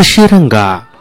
ಕೃಷಿ ರಂಗ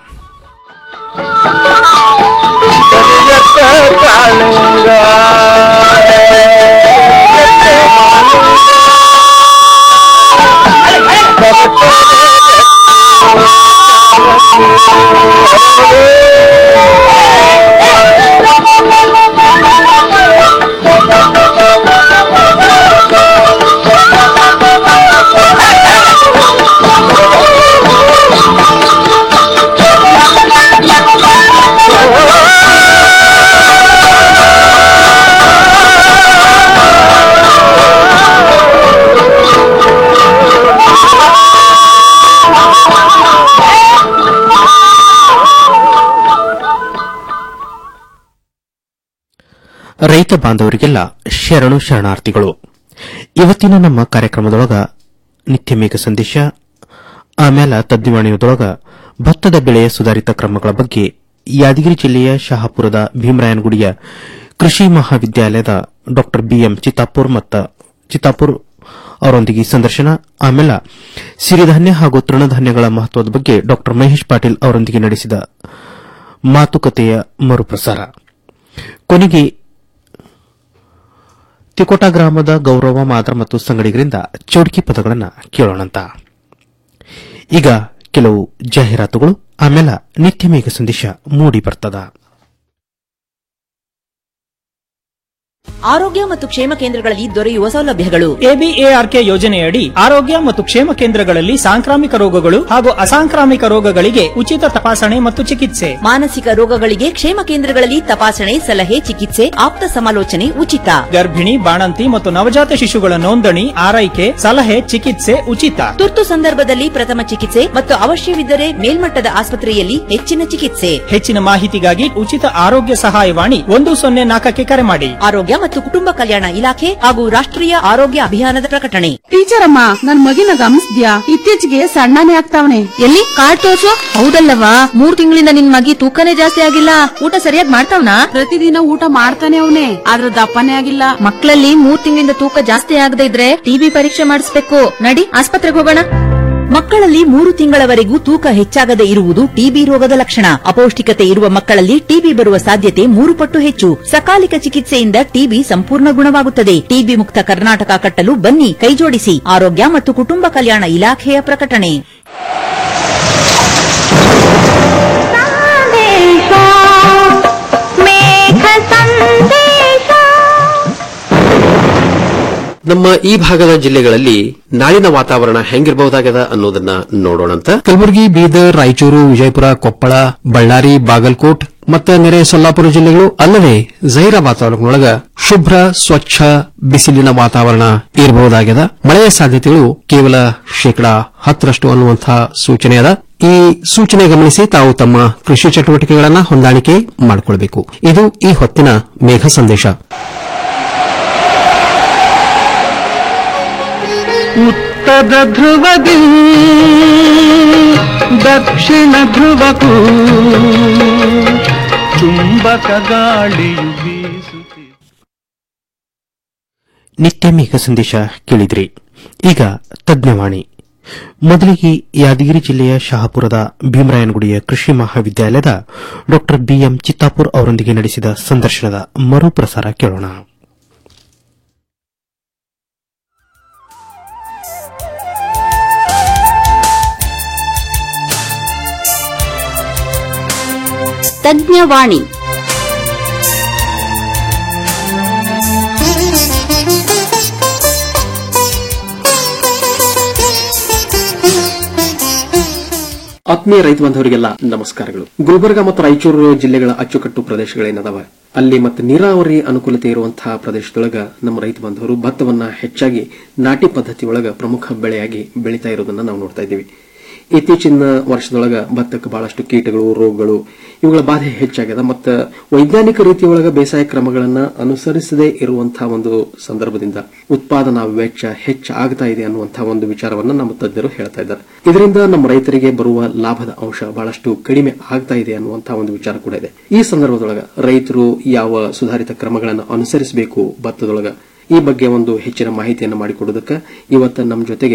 ರೈತ ಬಾಂಧವರಿಗೆಲ್ಲ ಶರಣು ಶರಣಾರ್ಥಿಗಳು ಇವತ್ತಿನ ನಮ್ಮ ಕಾರ್ಯಕ್ರಮದೊಳಗ ನಿತ್ಯ ಮೇಘ ಸಂದೇಶ ಆಮೇಲೆ ತದ್ದಿವಾಣಿಯದೊಳಗ ಭತ್ತದ ಬೆಳೆಯ ಸುಧಾರಿತ ಕ್ರಮಗಳ ಬಗ್ಗೆ ಯಾದಗಿರಿ ಜಿಲ್ಲೆಯ ಶಹಾಪುರದ ಭೀಮರಾಯನಗುಡಿಯ ಕೃಷಿ ಮಹಾವಿದ್ಯಾಲಯದ ಡಾ ಬಿಎಂ ಚಿತ್ತಾಪುರ್ ಮತ್ತು ಚಿತ್ತಾಪುರ್ ಅವರೊಂದಿಗೆ ಸಂದರ್ಶನ ಆಮೇಲೆ ಸಿರಿಧಾನ್ಯ ಹಾಗೂ ತೃಣಧಾನ್ಯಗಳ ಮಹತ್ವದ ಬಗ್ಗೆ ಡಾ ಮಹೇಶ್ ಪಾಟೀಲ್ ಅವರೊಂದಿಗೆ ನಡೆಸಿದ ಮಾತುಕತೆಯ ಮರುಪ್ರಸಾರ ಕೊನೆಗೆ ತಿಕೋಟ ಗ್ರಾಮದ ಗೌರವ ಮಾದ್ರ ಮತ್ತು ಸಂಗಡಿಗರಿಂದ ಚೌಡ್ಕಿ ಪದಗಳನ್ನು ಕೇಳೋಣಂತ ಈಗ ಕೆಲವು ಜಾಹೀರಾತುಗಳು ಆಮೇಲೆ ನಿತ್ಯ ಮೇಘ ಸಂದೇಶ ಮೂಡಿ ಬರ್ತದ ಆರೋಗ್ಯ ಮತ್ತು ಕ್ಷೇಮ ಕೇಂದ್ರಗಳಲ್ಲಿ ದೊರೆಯುವ ಸೌಲಭ್ಯಗಳು ಎಬಿಎಆರ್ಕೆ ಯೋಜನೆಯಡಿ ಆರೋಗ್ಯ ಮತ್ತು ಕ್ಷೇಮ ಕೇಂದ್ರಗಳಲ್ಲಿ ಸಾಂಕ್ರಾಮಿಕ ರೋಗಗಳು ಹಾಗೂ ಅಸಾಂಕ್ರಾಮಿಕ ರೋಗಗಳಿಗೆ ಉಚಿತ ತಪಾಸಣೆ ಮತ್ತು ಚಿಕಿತ್ಸೆ ಮಾನಸಿಕ ರೋಗಗಳಿಗೆ ಕ್ಷೇಮ ಕೇಂದ್ರಗಳಲ್ಲಿ ತಪಾಸಣೆ ಸಲಹೆ ಚಿಕಿತ್ಸೆ ಆಪ್ತ ಸಮಾಲೋಚನೆ ಉಚಿತ ಗರ್ಭಿಣಿ ಬಾಣಂತಿ ಮತ್ತು ನವಜಾತ ಶಿಶುಗಳ ನೋಂದಣಿ ಆರೈಕೆ ಸಲಹೆ ಚಿಕಿತ್ಸೆ ಉಚಿತ ತುರ್ತು ಸಂದರ್ಭದಲ್ಲಿ ಪ್ರಥಮ ಚಿಕಿತ್ಸೆ ಮತ್ತು ಅವಶ್ಯವಿದ್ದರೆ ಮೇಲ್ಮಟ್ಟದ ಆಸ್ಪತ್ರೆಯಲ್ಲಿ ಹೆಚ್ಚಿನ ಚಿಕಿತ್ಸೆ ಹೆಚ್ಚಿನ ಮಾಹಿತಿಗಾಗಿ ಉಚಿತ ಆರೋಗ್ಯ ಸಹಾಯವಾಣಿ ಒಂದು ಸೊನ್ನೆ ನಾಲ್ಕಕ್ಕೆ ಕರೆ ಮಾಡಿ ಆರೋಗ್ಯ ಮತ್ತು ಕುಟುಂಬ ಕಲ್ಯಾಣ ಇಲಾಖೆ ಹಾಗೂ ರಾಷ್ಟ್ರೀಯ ಆರೋಗ್ಯ ಅಭಿಯಾನದ ಪ್ರಕಟಣೆ ಟೀಚರ್ ಅಮ್ಮ ನನ್ ಮಗಿನ ಗಮನಿಸ್ದ್ಯಾ ಇತ್ತೀಚೆಗೆ ಸಣ್ಣನೇ ಆಗ್ತಾವನೆ ಎಲ್ಲಿ ಕಾರ್ಡ್ ತೋರ್ಸು ಹೌದಲ್ಲವಾ ಮೂರ್ ತಿಂಗಳಿಂದ ನಿನ್ ಮಗಿ ತೂಕನೇ ಜಾಸ್ತಿ ಆಗಿಲ್ಲ ಊಟ ಸರಿಯಾಗಿ ಮಾಡ್ತಾವ್ನಾ ಪ್ರತಿದಿನ ಊಟ ಮಾಡ್ತಾನೆ ಅವನೇ ಆದ್ರ ದಪ್ಪನೇ ಆಗಿಲ್ಲ ಮಕ್ಕಳಲ್ಲಿ ಮೂರ್ ತಿಂಗಳಿಂದ ತೂಕ ಜಾಸ್ತಿ ಆಗದೆ ಇದ್ರೆ ಟಿಬಿ ಪರೀಕ್ಷೆ ಮಾಡಿಸ್ಬೇಕು ನಡಿ ಆಸ್ಪತ್ರೆಗೆ ಹೋಗೋಣ ಮಕ್ಕಳಲ್ಲಿ ಮೂರು ತಿಂಗಳವರೆಗೂ ತೂಕ ಹೆಚ್ಚಾಗದೆ ಇರುವುದು ಟಿಬಿ ರೋಗದ ಲಕ್ಷಣ ಅಪೌಷ್ಟಿಕತೆ ಇರುವ ಮಕ್ಕಳಲ್ಲಿ ಟಿಬಿ ಬರುವ ಸಾಧ್ಯತೆ ಮೂರು ಪಟ್ಟು ಹೆಚ್ಚು ಸಕಾಲಿಕ ಚಿಕಿತ್ಸೆಯಿಂದ ಟಿಬಿ ಸಂಪೂರ್ಣ ಗುಣವಾಗುತ್ತದೆ ಟಿಬಿ ಮುಕ್ತ ಕರ್ನಾಟಕ ಕಟ್ಟಲು ಬನ್ನಿ ಕೈಜೋಡಿಸಿ ಆರೋಗ್ಯ ಮತ್ತು ಕುಟುಂಬ ಕಲ್ಯಾಣ ಇಲಾಖೆಯ ಪ್ರಕಟಣೆ ನಮ್ಮ ಈ ಭಾಗದ ಜಿಲ್ಲೆಗಳಲ್ಲಿ ನಾಳಿನ ವಾತಾವರಣ ಹೆಂಗಿರಬಹುದಾಗದ ಅನ್ನೋದನ್ನ ನೋಡೋಣಂತ ಕಲಬುರಗಿ ಬೀದರ್ ರಾಯಚೂರು ವಿಜಯಪುರ ಕೊಪ್ಪಳ ಬಳ್ಳಾರಿ ಬಾಗಲಕೋಟ್ ಮತ್ತು ನೆರೆ ಸೊಲ್ಲಾಪುರ ಜಿಲ್ಲೆಗಳು ಅಲ್ಲದೆ ಜೈರ ವಾತಾವರಣದೊಳಗ ಶುಭ್ರ ಸ್ವಚ್ಛ ಬಿಸಿಲಿನ ವಾತಾವರಣ ಇರಬಹುದಾಗ್ಯದ ಮಳೆಯ ಸಾಧ್ಯತೆಗಳು ಕೇವಲ ಶೇಕಡಾ ಹತ್ತರಷ್ಟು ಅನ್ನುವಂತಹ ಸೂಚನೆ ಅದ ಈ ಸೂಚನೆ ಗಮನಿಸಿ ತಾವು ತಮ್ಮ ಕೃಷಿ ಚಟುವಟಿಕೆಗಳನ್ನ ಹೊಂದಾಣಿಕೆ ಮಾಡಿಕೊಳ್ಬೇಕು ಇದು ಈ ಹೊತ್ತಿನ ಮೇಘ ಸಂದೇಶ ಉತ್ತರ ಧ್ರುವದಿ ದಕ್ಷಿಣ ಧ್ರುವಕ್ಕೂ ಚುಂಬಕ ಗಾಳಿಯು ಬೀಸುತ್ತಿದೆ ನಿತ್ಯ ಮೇಘ ಸಂದೇಶ ಕೇಳಿದ್ರಿ ಈಗ ತಜ್ಞವಾಣಿ ಮೊದಲಿಗೆ ಯಾದಗಿರಿ ಜಿಲ್ಲೆಯ ಶಹಾಪುರದ ಭೀಮರಾಯನಗುಡಿಯ ಕೃಷಿ ಮಹಾವಿದ್ಯಾಲಯದ ಡಾ ಬಿಎಂ ಚಿತ್ತಾಪುರ್ ಅವರೊಂದಿಗೆ ನಡೆಸಿದ ಸಂದರ್ಶನದ ಮರುಪ್ರಸಾರ ಕೇಳೋಣ ತಜ್ಞವಾಣಿ ಆತ್ಮೀಯ ರೈತ ಬಾಂಧವರಿಗೆಲ್ಲ ನಮಸ್ಕಾರಗಳು ಗುಲ್ಬರ್ಗ ಮತ್ತು ರಾಯಚೂರು ಜಿಲ್ಲೆಗಳ ಅಚ್ಚುಕಟ್ಟು ಪ್ರದೇಶಗಳೇನದಾವ ಅಲ್ಲಿ ಮತ್ತೆ ನೀರಾವರಿ ಅನುಕೂಲತೆ ಇರುವಂತಹ ಪ್ರದೇಶದೊಳಗ ನಮ್ಮ ರೈತ ಬಾಂಧವರು ಭತ್ತವನ್ನ ಹೆಚ್ಚಾಗಿ ನಾಟಿ ಪದ್ಧತಿ ಒಳಗ ಪ್ರಮುಖ ಬೆಳೆಯಾಗಿ ಬೆಳೀತಾ ಇರೋದನ್ನ ನಾವು ನೋಡ್ತಾ ಇದ್ದೀವಿ ಇತ್ತೀಚಿನ ವರ್ಷದೊಳಗ ಭತ್ತಕ್ಕೆ ಬಹಳಷ್ಟು ಕೀಟಗಳು ರೋಗಗಳು ಇವುಗಳ ಬಾಧೆ ಹೆಚ್ಚಾಗ್ಯದ ಮತ್ತು ವೈಜ್ಞಾನಿಕ ರೀತಿಯೊಳಗ ಬೇಸಾಯ ಕ್ರಮಗಳನ್ನ ಅನುಸರಿಸದೇ ಇರುವಂತಹ ಒಂದು ಸಂದರ್ಭದಿಂದ ಉತ್ಪಾದನಾ ವೆಚ್ಚ ಹೆಚ್ಚಾಗ್ತಾ ಇದೆ ಅನ್ನುವಂತಹ ಒಂದು ವಿಚಾರವನ್ನ ನಮ್ಮ ತಜ್ಞರು ಹೇಳ್ತಾ ಇದ್ದಾರೆ ಇದರಿಂದ ನಮ್ಮ ರೈತರಿಗೆ ಬರುವ ಲಾಭದ ಅಂಶ ಬಹಳಷ್ಟು ಕಡಿಮೆ ಆಗ್ತಾ ಇದೆ ಅನ್ನುವಂತಹ ಒಂದು ವಿಚಾರ ಕೂಡ ಇದೆ ಈ ಸಂದರ್ಭದೊಳಗ ರೈತರು ಯಾವ ಸುಧಾರಿತ ಕ್ರಮಗಳನ್ನು ಅನುಸರಿಸಬೇಕು ಭತ್ತದೊಳಗ ಈ ಬಗ್ಗೆ ಒಂದು ಹೆಚ್ಚಿನ ಮಾಹಿತಿಯನ್ನು ಮಾಡಿಕೊಡೋದಕ್ಕೆ ಇವತ್ತು ನಮ್ಮ ಜೊತೆಗೆ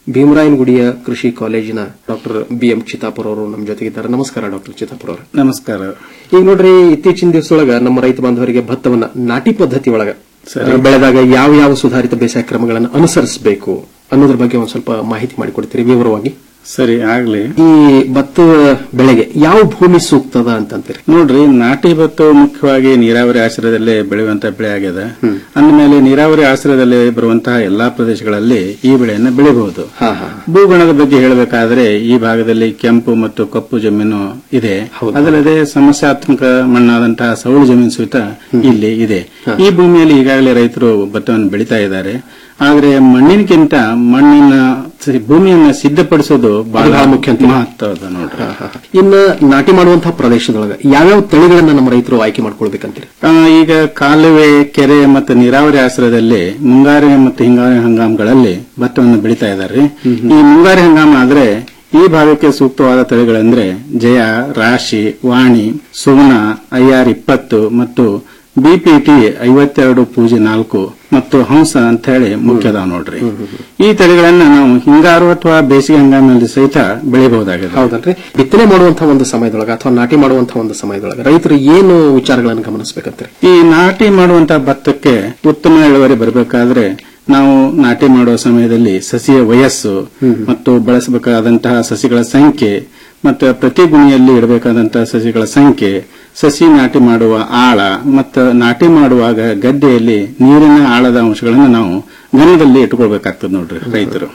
ಭೀಮರಾಯನಗುಡಿಯ ಕೃಷಿ ಕಾಲೇಜಿನ ಡಾಕ್ಟರ್ ಬಿ ಎಂ ಚಿತಾಪುರ ಅವರು ನಮ್ಮ ಜೊತೆಗಿದ್ದಾರೆ ನಮಸ್ಕಾರ ಡಾಕ್ಟರ್ ಚಿತಾಪುರ ಅವರು ನಮಸ್ಕಾರ ಈಗ ನೋಡ್ರಿ ಇತ್ತೀಚಿನ ದಿವಸದೊಳಗ ನಮ್ಮ ರೈತ ಬಾಂಧವರಿಗೆ ಭತ್ತವನ್ನ ನಾಟಿ ಪದ್ಧತಿ ಒಳಗ ಬೆಳೆದಾಗ ಯಾವ ಯಾವ ಸುಧಾರಿತ ಬೇಸಾಯ ಕ್ರಮಗಳನ್ನು ಅನುಸರಿಸಬೇಕು ಅನ್ನೋದ್ರ ಬಗ್ಗೆ ಒಂದ್ ಸ್ವಲ್ಪ ಮಾಹಿತಿ ಮಾಡಿಕೊಡ್ತೀರಿ ವಿವರವಾಗಿ ಸರಿ ಆಗ್ಲಿ ಈ ಭತ್ತದ ಬೆಳೆಗೆ ಯಾವ ಭೂಮಿ ಸೂಕ್ತದ ಅಂತಂತೀರಿ ನೋಡ್ರಿ ನಾಟಿ ಭತ್ತ ಮುಖ್ಯವಾಗಿ ನೀರಾವರಿ ಆಶ್ರಯದಲ್ಲೇ ಬೆಳೆಯುವಂತಹ ಬೆಳೆ ಆಗಿದೆ ಅಂದಮೇಲೆ ನೀರಾವರಿ ಆಶ್ರಯದಲ್ಲಿ ಬರುವಂತಹ ಎಲ್ಲಾ ಪ್ರದೇಶಗಳಲ್ಲಿ ಈ ಬೆಳೆಯನ್ನ ಬೆಳೆಯಬಹುದು ಭೂಗುಣದ ಬಗ್ಗೆ ಹೇಳಬೇಕಾದ್ರೆ ಈ ಭಾಗದಲ್ಲಿ ಕೆಂಪು ಮತ್ತು ಕಪ್ಪು ಜಮೀನು ಇದೆ ಅದಲ್ಲದೆ ಸಮಸ್ಯಾತ್ಮಕ ಮಣ್ಣಾದಂತಹ ಸೌಳು ಜಮೀನು ಸಹಿತ ಇಲ್ಲಿ ಇದೆ ಈ ಭೂಮಿಯಲ್ಲಿ ಈಗಾಗಲೇ ರೈತರು ಭತ್ತವನ್ನು ಬೆಳೀತಾ ಇದ್ದಾರೆ ಆದ್ರೆ ಮಣ್ಣಿನಕ್ಕಿಂತ ಮಣ್ಣಿನ ಸಿ- ಭೂಮಿಯನ್ನ ಸಿದ್ಧಪಡಿಸೋದು ಬಹಳ ಬಹಳ ಮುಖ್ಯ ಅಂತ. ಮಹತ್ವದ ನೋಡ್ರಿ ಇನ್ನ ನಾಟಿ ಮಾಡುವಂತಹ ಪ್ರದೇಶದೊಳಗ ಯಾವ್ಯಾವ ತಳಿಗಳನ್ನ ನಮ್ಮ ರೈತರು ಆಯ್ಕೆ ಮಾಡ್ಕೊಳ್ಬೇಕಂತೀರಿ ಆ, ಈಗ ಕಾಲುವೆ ಕೆರೆ ಮತ್ತು ನೀರಾವರಿ ಆಶ್ರಯದಲ್ಲಿ ಮುಂಗಾರು ಮತ್ತು ಹಿಂಗಾರು ಹಂಗಾಮಗಳಲ್ಲಿ ಭತ್ತವನ್ನು ಬೆಳೀತಾ ಇದ್ದಾರೆ ಈ ಮುಂಗಾರು ಹಂಗಾಮ ಆದ್ರೆ ಈ ಭಾಗಕ್ಕೆ ಸೂಕ್ತವಾದ ತಳಿಗಳಂದ್ರೆ ಜಯ ರಾಶಿ ವಾಣಿ ಸುವರ್ಣ ಐಆರ್ ಇಪ್ಪತ್ತು ಮತ್ತು ಬಿಪಿಟಿ ಐವತ್ತೆರಡು ಪೂಜೆ ನಾಲ್ಕು ಮತ್ತು ಹಂಸ ಅಂತ ಹೇಳಿ ಮುಖ್ಯದ ನೋಡ್ರಿ ಈ ತಳಿಗಳನ್ನ ನಾವು ಹಿಂಗಾರು ಅಥವಾ ಬೇಸಿಗೆ ಹಂಗಾಮಿನಲ್ಲಿ ಸಹಿತ ಬೆಳೆಯಬಹುದಾಗಿದೆ ಹೌದಲ್ರಿ ಬಿತ್ತನೆ ಮಾಡುವಂತಹ ಒಂದು ಸಮಯದೊಳಗ ಅಥವಾ ನಾಟಿ ಮಾಡುವಂತಹ ಒಂದು ಸಮಯದೊಳಗ ರೈತರು ಏನು ವಿಚಾರಗಳನ್ನು ಗಮನಿಸಬೇಕಂತೀರಿ ಈ ನಾಟಿ ಮಾಡುವಂತಹ ಭತ್ತಕ್ಕೆ ಉತ್ತಮ ಇಳುವರಿ ಬರಬೇಕಾದ್ರೆ ನಾವು ನಾಟಿ ಮಾಡುವ ಸಮಯದಲ್ಲಿ ಸಸಿಯ ವಯಸ್ಸು ಮತ್ತು ಬಳಸಬೇಕಾದಂತಹ ಸಸಿಗಳ ಸಂಖ್ಯೆ ಮತ್ತು ಪ್ರತಿ ಗುಣಿಯಲ್ಲಿ ಇಡಬೇಕಾದಂತಹ ಸಸಿಗಳ ಸಂಖ್ಯೆ ಸಸಿ ನಾಟಿ ಮಾಡುವ ಆಳ ಮತ್ತು ನಾಟಿ ಮಾಡುವಾಗ ಗದ್ದೆಯಲ್ಲಿ ನೀರಿನ ಆಳದ ಅಂಶಗಳನ್ನು ನಾವು ಗಮನದಲ್ಲಿ ಇಟ್ಕೊಳ್ಬೇಕಾಗ್ತದೆ ನೋಡ್ರಿ ರೈತರು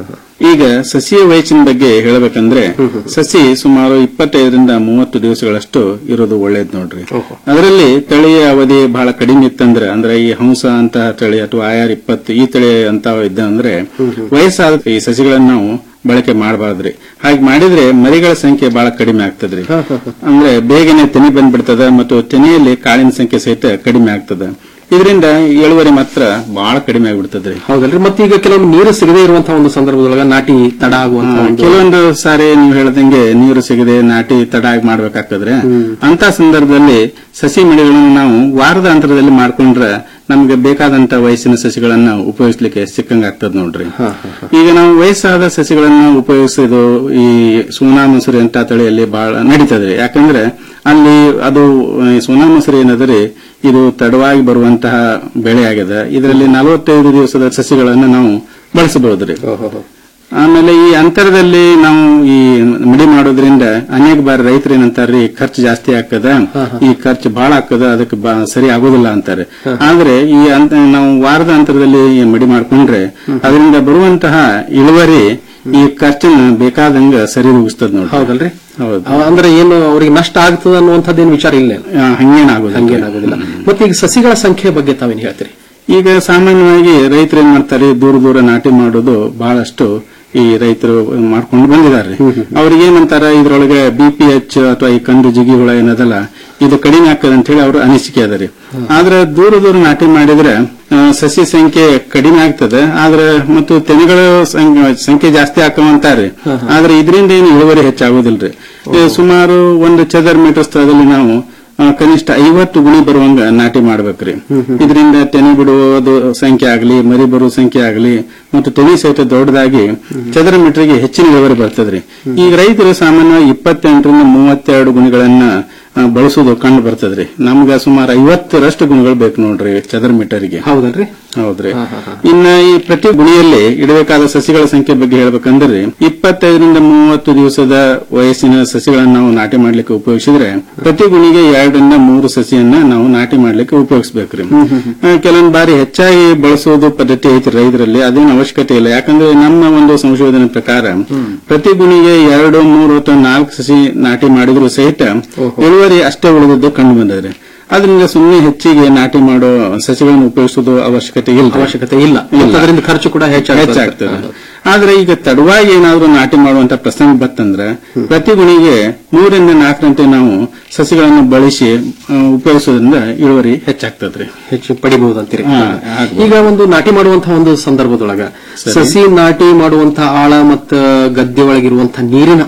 ಈಗ ಸಸಿಯ ವಯಸ್ಸಿನ ಬಗ್ಗೆ ಹೇಳಬೇಕಂದ್ರೆ ಸಸಿ ಸುಮಾರು ಇಪ್ಪತ್ತೈದರಿಂದ ಮೂವತ್ತು ದಿವಸಗಳಷ್ಟು ಇರೋದು ಒಳ್ಳೇದು ನೋಡ್ರಿ ಅದರಲ್ಲಿ ತಳಿಯ ಅವಧಿ ಬಹಳ ಕಡಿಮೆ ಇತ್ತಂದ್ರೆ ಅಂದ್ರೆ ಈ ಹಂಸ ಅಂತ ತಳಿ ಅಥವಾ ಆಯಾರ್ ಇಪ್ಪತ್ತು ಈ ತಳಿ ಅಂತ ಇದ್ದ ಅಂದ್ರೆ ವಯಸ್ಸಾದ ಈ ಸಸಿಗಳನ್ನ ನಾವು ಬಳಕೆ ಮಾಡಬಾರ್ದ್ರಿ ಹಾಗೆ ಮಾಡಿದ್ರೆ ಮರಿಗಳ ಸಂಖ್ಯೆ ಬಹಳ ಕಡಿಮೆ ಆಗ್ತದ್ರಿ ಅಂದ್ರೆ ಬೇಗನೆ ತೆನೆ ಬಂದ್ಬಿಡ್ತದ ಮತ್ತು ತೆನೆಯಲ್ಲಿ ಕಾಳಿನ ಸಂಖ್ಯೆ ಸಹಿತ ಕಡಿಮೆ ಆಗ್ತದ ಇದರಿಂದ ಇಳುವರಿ ಮಾತ್ರ ಬಹಳ ಕಡಿಮೆ ಆಗ್ಬಿಡ್ತದ್ರಿ ಹೌದಲ್ರಿ ಮತ್ತೆ ಈಗ ಕೆಲವೊಂದು ನೀರು ಸಿಗದೇ ಇರುವಂತಹ ಒಂದು ಸಂದರ್ಭದೊಳಗ ನಾಟಿ ತಡ ಆಗುವಂತಹ ಹಾ, ಒಂದು- ಕೆಲವೊಂದು ಸಾರಿ ನೀವು ಹೇಳ್ದಂಗೆ ನೀರು ಸಿಗದೆ ನಾಟಿ ತಡ ಆಗಿ ಮಾಡ್ಬೇಕಾಗ್ತದ್ರೆ ಅಂತ ಸಂದರ್ಭದಲ್ಲಿ ಸಸಿ ಮಡಿಗಳನ್ನು ನಾವು ವಾರದ ಅಂತರದಲ್ಲಿ ಮಾಡ್ಕೊಂಡ್ರೆ ನಮ್ಗೆ ಬೇಕಾದಂತ ವಯಸ್ಸಿನ ಸಸಿಗಳನ್ನ ಉಪಯೋಗಿಸ್ಲಿಕ್ಕೆ ಸಿಕ್ಕಂಗ ಆಗ್ತದ ನೋಡ್ರಿ ಈಗ ನಾವು ವಯಸ್ಸಾದ ಸಸಿಗಳನ್ನ ಉಪಯೋಗಿಸೋದು ಈ ಸೋನಾ ಮಸೂರಿ ಅಂತ ತಳಿಯಲ್ಲಿ ಬಹಳ ನಡೀತದ್ರಿ ಯಾಕಂದ್ರೆ ಅಲ್ಲಿ ಅದು ಈ ಸೋನಾ ಮಸೂರಿ ಏನದ್ರಿ ಇದು ತಡವಾಗಿ ಬರುವಂತಹ ಬೆಳೆ ಆಗಿದೆ ಇದರಲ್ಲಿ ನಲವತ್ತೈದು ದಿವಸದ ಸಸಿಗಳನ್ನ ನಾವು ಬಳಸಬಹುದ್ರಿ ಆಮೇಲೆ ಈ ಅಂತರದಲ್ಲಿ ನಾವು ಈ ಮಡಿ ಮಾಡೋದ್ರಿಂದ ಅನೇಕ ಬಾರಿ ರೈತರು ಏನಂತಾರ್ರಿ ಖರ್ಚು ಜಾಸ್ತಿ ಆಗ್ತದ ಈ ಖರ್ಚು ಬಹಳ ಆಗ್ತದ ಅದಕ್ಕೆ ಬಾ- ಸರಿ ಆಗೋದಿಲ್ಲ ಅಂತಾರೆ ಆದ್ರೆ ಈ ಅಂತ ನಾವು ವಾರದ ಅಂತರದಲ್ಲಿ ಈ ಮಡಿ ಮಾಡ್ಕೊಂಡ್ರೆ ಅದರಿಂದ ಬರುವಂತಹ ಇಳುವರಿ ಈ ಖರ್ಚನ್ನ ಬೇಕಾದಂಗ ಸರಿ ಹೋಗಿಸ್ತದ ನೋಡಿ ಹೌದಲ್ರಿ ಹೌದು ಅವ- ಅಂದ್ರೆ ಏನು ಅವ್ರಿಗೆ ನಷ್ಟ ಆಗ್ತದ ಅನ್ನುವಂಥದ್ದೇನು ವಿಚಾರ ಇಲ್ಲ ಆ, ಹಂಗೇನಾಗೋದಿಲ್ಲ ಹಂಗೇನಾಗೋದಿಲ್ಲ ಮತ್ತೆ ಈಗ ಸಸಿಗಳ ಸಂಖ್ಯೆ ಬಗ್ಗೆ ತಾವೇನು ಹೇಳ್ತೀರಿ ಈಗ ಸಾಮಾನ್ಯವಾಗಿ ರೈತರು ಏನ್ ಮಾಡ್ತಾರೆ ದೂರ ದೂರ ನಾಟಿ ಮಾಡೋದು ಬಹಳಷ್ಟು ಈ ರೈತರು ಮಾಡ್ಕೊಂಡು ಬಂದಿದ್ದಾರೆ ಅವ್ರಿಗೆ ಏನಂತಾರ ಇದ್ರೊಳಗೆ ಬಿಪಿಎಚ್ ಅಥವಾ ಈ ಕಂದು ಜಿಗಿ ಹುಳ ಏನದಲ್ಲ ಇದು ಕಡಿಮೆ ಆಗ್ತದೆ ಅಂತ ಹೇಳಿ ಅವ್ರ ಅನಿಸಿಕೆ ಅದ ರೀ ಆದ್ರೆ ದೂರ ದೂರ ನಾಟಿ ಮಾಡಿದ್ರೆ ಆ, ಸಸಿ ಸಂಖ್ಯೆ ಕಡಿಮೆ ಆಗ್ತದೆ ಆದ್ರೆ ಮತ್ತು ತೆನೆಗಳ ಸಂಖ್ಯೆ- ಸಂಖ್ಯೆ ಜಾಸ್ತಿ ಹಾಕುವಂತಾರೆ ಆದ್ರೆ ಇದರಿಂದ ಏನು ಇಳುವರಿ ಹೆಚ್ಚಾಗೋದಿಲ್ರಿ ಈ ಸುಮಾರು ಒಂದು ಚದರ್ ಮೀಟರ್ ಸ್ಥಳದಲ್ಲಿ ನಾವು ಆ, ಕನಿಷ್ಠ ಐವತ್ತು ಗುಣಿ ಬರುವಂಗ ನಾಟಿ ಮಾಡ್ಬೇಕ್ರಿ ಇದರಿಂದ ತೆನೆ ಬಿಡುವುದು ಸಂಖ್ಯೆ ಆಗಲಿ ಮರಿ ಬರುವ ಸಂಖ್ಯೆ ಆಗಲಿ ಮತ್ತು ತೆನೆ ಸಹಿತ ದೊಡ್ಡದಾಗಿ ಚದರ ಮೀಟರ್ಗೆ ಹೆಚ್ಚಿನ ಇಳುವರಿ ಬರ್ತದ್ರಿ ಈಗ ರೈತರು ಸಾಮಾನ್ಯವಾಗಿ ಇಪ್ಪತ್ತೆಂಟರಿಂದ ಮೂವತ್ತೆರಡು ಗುಣಿಗಳನ್ನ ಆ, ಬಳಸೋದು ಕಂಡು ಬರ್ತದ್ರಿ ನಮ್ಗ ಸುಮಾರು ಐವತ್ತರಷ್ಟು ಗುಣಗಳು ಬೇಕು ನೋಡ್ರಿ ಚದರ ಮೀಟರ್ಗೆ ಹೌದಲ್ರಿ ಹೌದ್ರಿ ಇನ್ನ ಈ ಪ್ರತಿ ಗುಣಿಯಲ್ಲಿ ಇಡಬೇಕಾದ ಸಸಿಗಳ ಸಂಖ್ಯೆ ಬಗ್ಗೆ ಹೇಳ್ಬೇಕಂದ್ರೆ ಇಪ್ಪತ್ತೈದರಿಂದ ಮೂವತ್ತು ದಿವಸದ ವಯಸ್ಸಿನ ಸಸಿಗಳನ್ನ ನಾವು ನಾಟಿ ಮಾಡ್ಲಿಕ್ಕೆ ಉಪಯೋಗಿಸಿದ್ರೆ ಪ್ರತಿ ಗುಣಿಗೆ ಎರಡರಿಂದ ಮೂರು ಸಸಿಯನ್ನ ನಾವು ನಾಟಿ ಮಾಡ್ಲಿಕ್ಕೆ ಉಪಯೋಗಿಸ್ಬೇಕ್ರಿ ಆ, ಕೆಲವೊಂದ್ ಬಾರಿ ಹೆಚ್ಚಾಗಿ ಬಳಸೋದು ಪದ್ಧತಿ ಐತಿ ರೈತರಲ್ಲಿ ಅದೇನು ಅವಶ್ಯಕತೆ ಇಲ್ಲ ಯಾಕಂದ್ರೆ ನಮ್ಮ ಒಂದು ಸಂಶೋಧನೆ ಪ್ರಕಾರ ಪ್ರತಿ ಗುಣಿಗೆ ಎರಡು ಮೂರು ಅಥವಾ ನಾಲ್ಕು ಸಸಿ ನಾಟಿ ಮಾಡಿದ್ರು ಸಹಿತ ಇಳುವರಿ ಅಷ್ಟೇ ಉಳಿದದ್ದು ಕಂಡು ಬಂದದ್ರಿ ಅದರಿಂದ ಸುಮ್ಮನೆ ಹೆಚ್ಚಿಗೆ ನಾಟಿ ಮಾಡೋ ಸಸಿಗಳನ್ನು ಉಪಯೋಗಿಸೋದು ಅವಶ್ಯಕತೆ ಇಲ್ಲ ಅವಶ್ಯಕತೆ ಇಲ್ಲ ಮತ್ತು ಅದರಿಂದ ಖರ್ಚು ಕೂಡ ಹೆಚ್ಚಾಗ್ತದೆ. ಹೆಚ್ಚಾಗ್ತದೆ ಆದ್ರೆ ಈಗ ತಡವಾಗಿ ಏನಾದ್ರೂ ನಾಟಿ ಮಾಡುವಂತ ಪ್ರಸಂಗ ಬತ್ತಂದ್ರೆ ಪ್ರತಿ ಗುಣಿಗೆ ಮೂರರಿಂದ ನಾಲ್ಕರಂತೆ ನಾವು ಸಸಿಗಳನ್ನು ಬಳಸಿ ಆ, ಉಪಯೋಗಿಸೋದ್ರಿಂದ ಇಳುವರಿ ಹೆಚ್ಚಾಗ್ತದ್ರಿ ಹೆಚ್ಚು ಪಡಿಬಹುದು ಅಂತೀರಿ ಹಾ, ಆಗ್ಬೋದು. ಈಗ ಒಂದು ನಾಟಿ ಮಾಡುವಂತಹ ಒಂದು ಸಂದರ್ಭದೊಳಗ ಸರಿ. ಸಸಿ ನಾಟಿ ಮಾಡುವಂತಹ ಆಳ ಮತ್ತ ಗದ್ದೆ ಒಳಗಿರುವಂತಹ ನೀರಿನ ಆಳ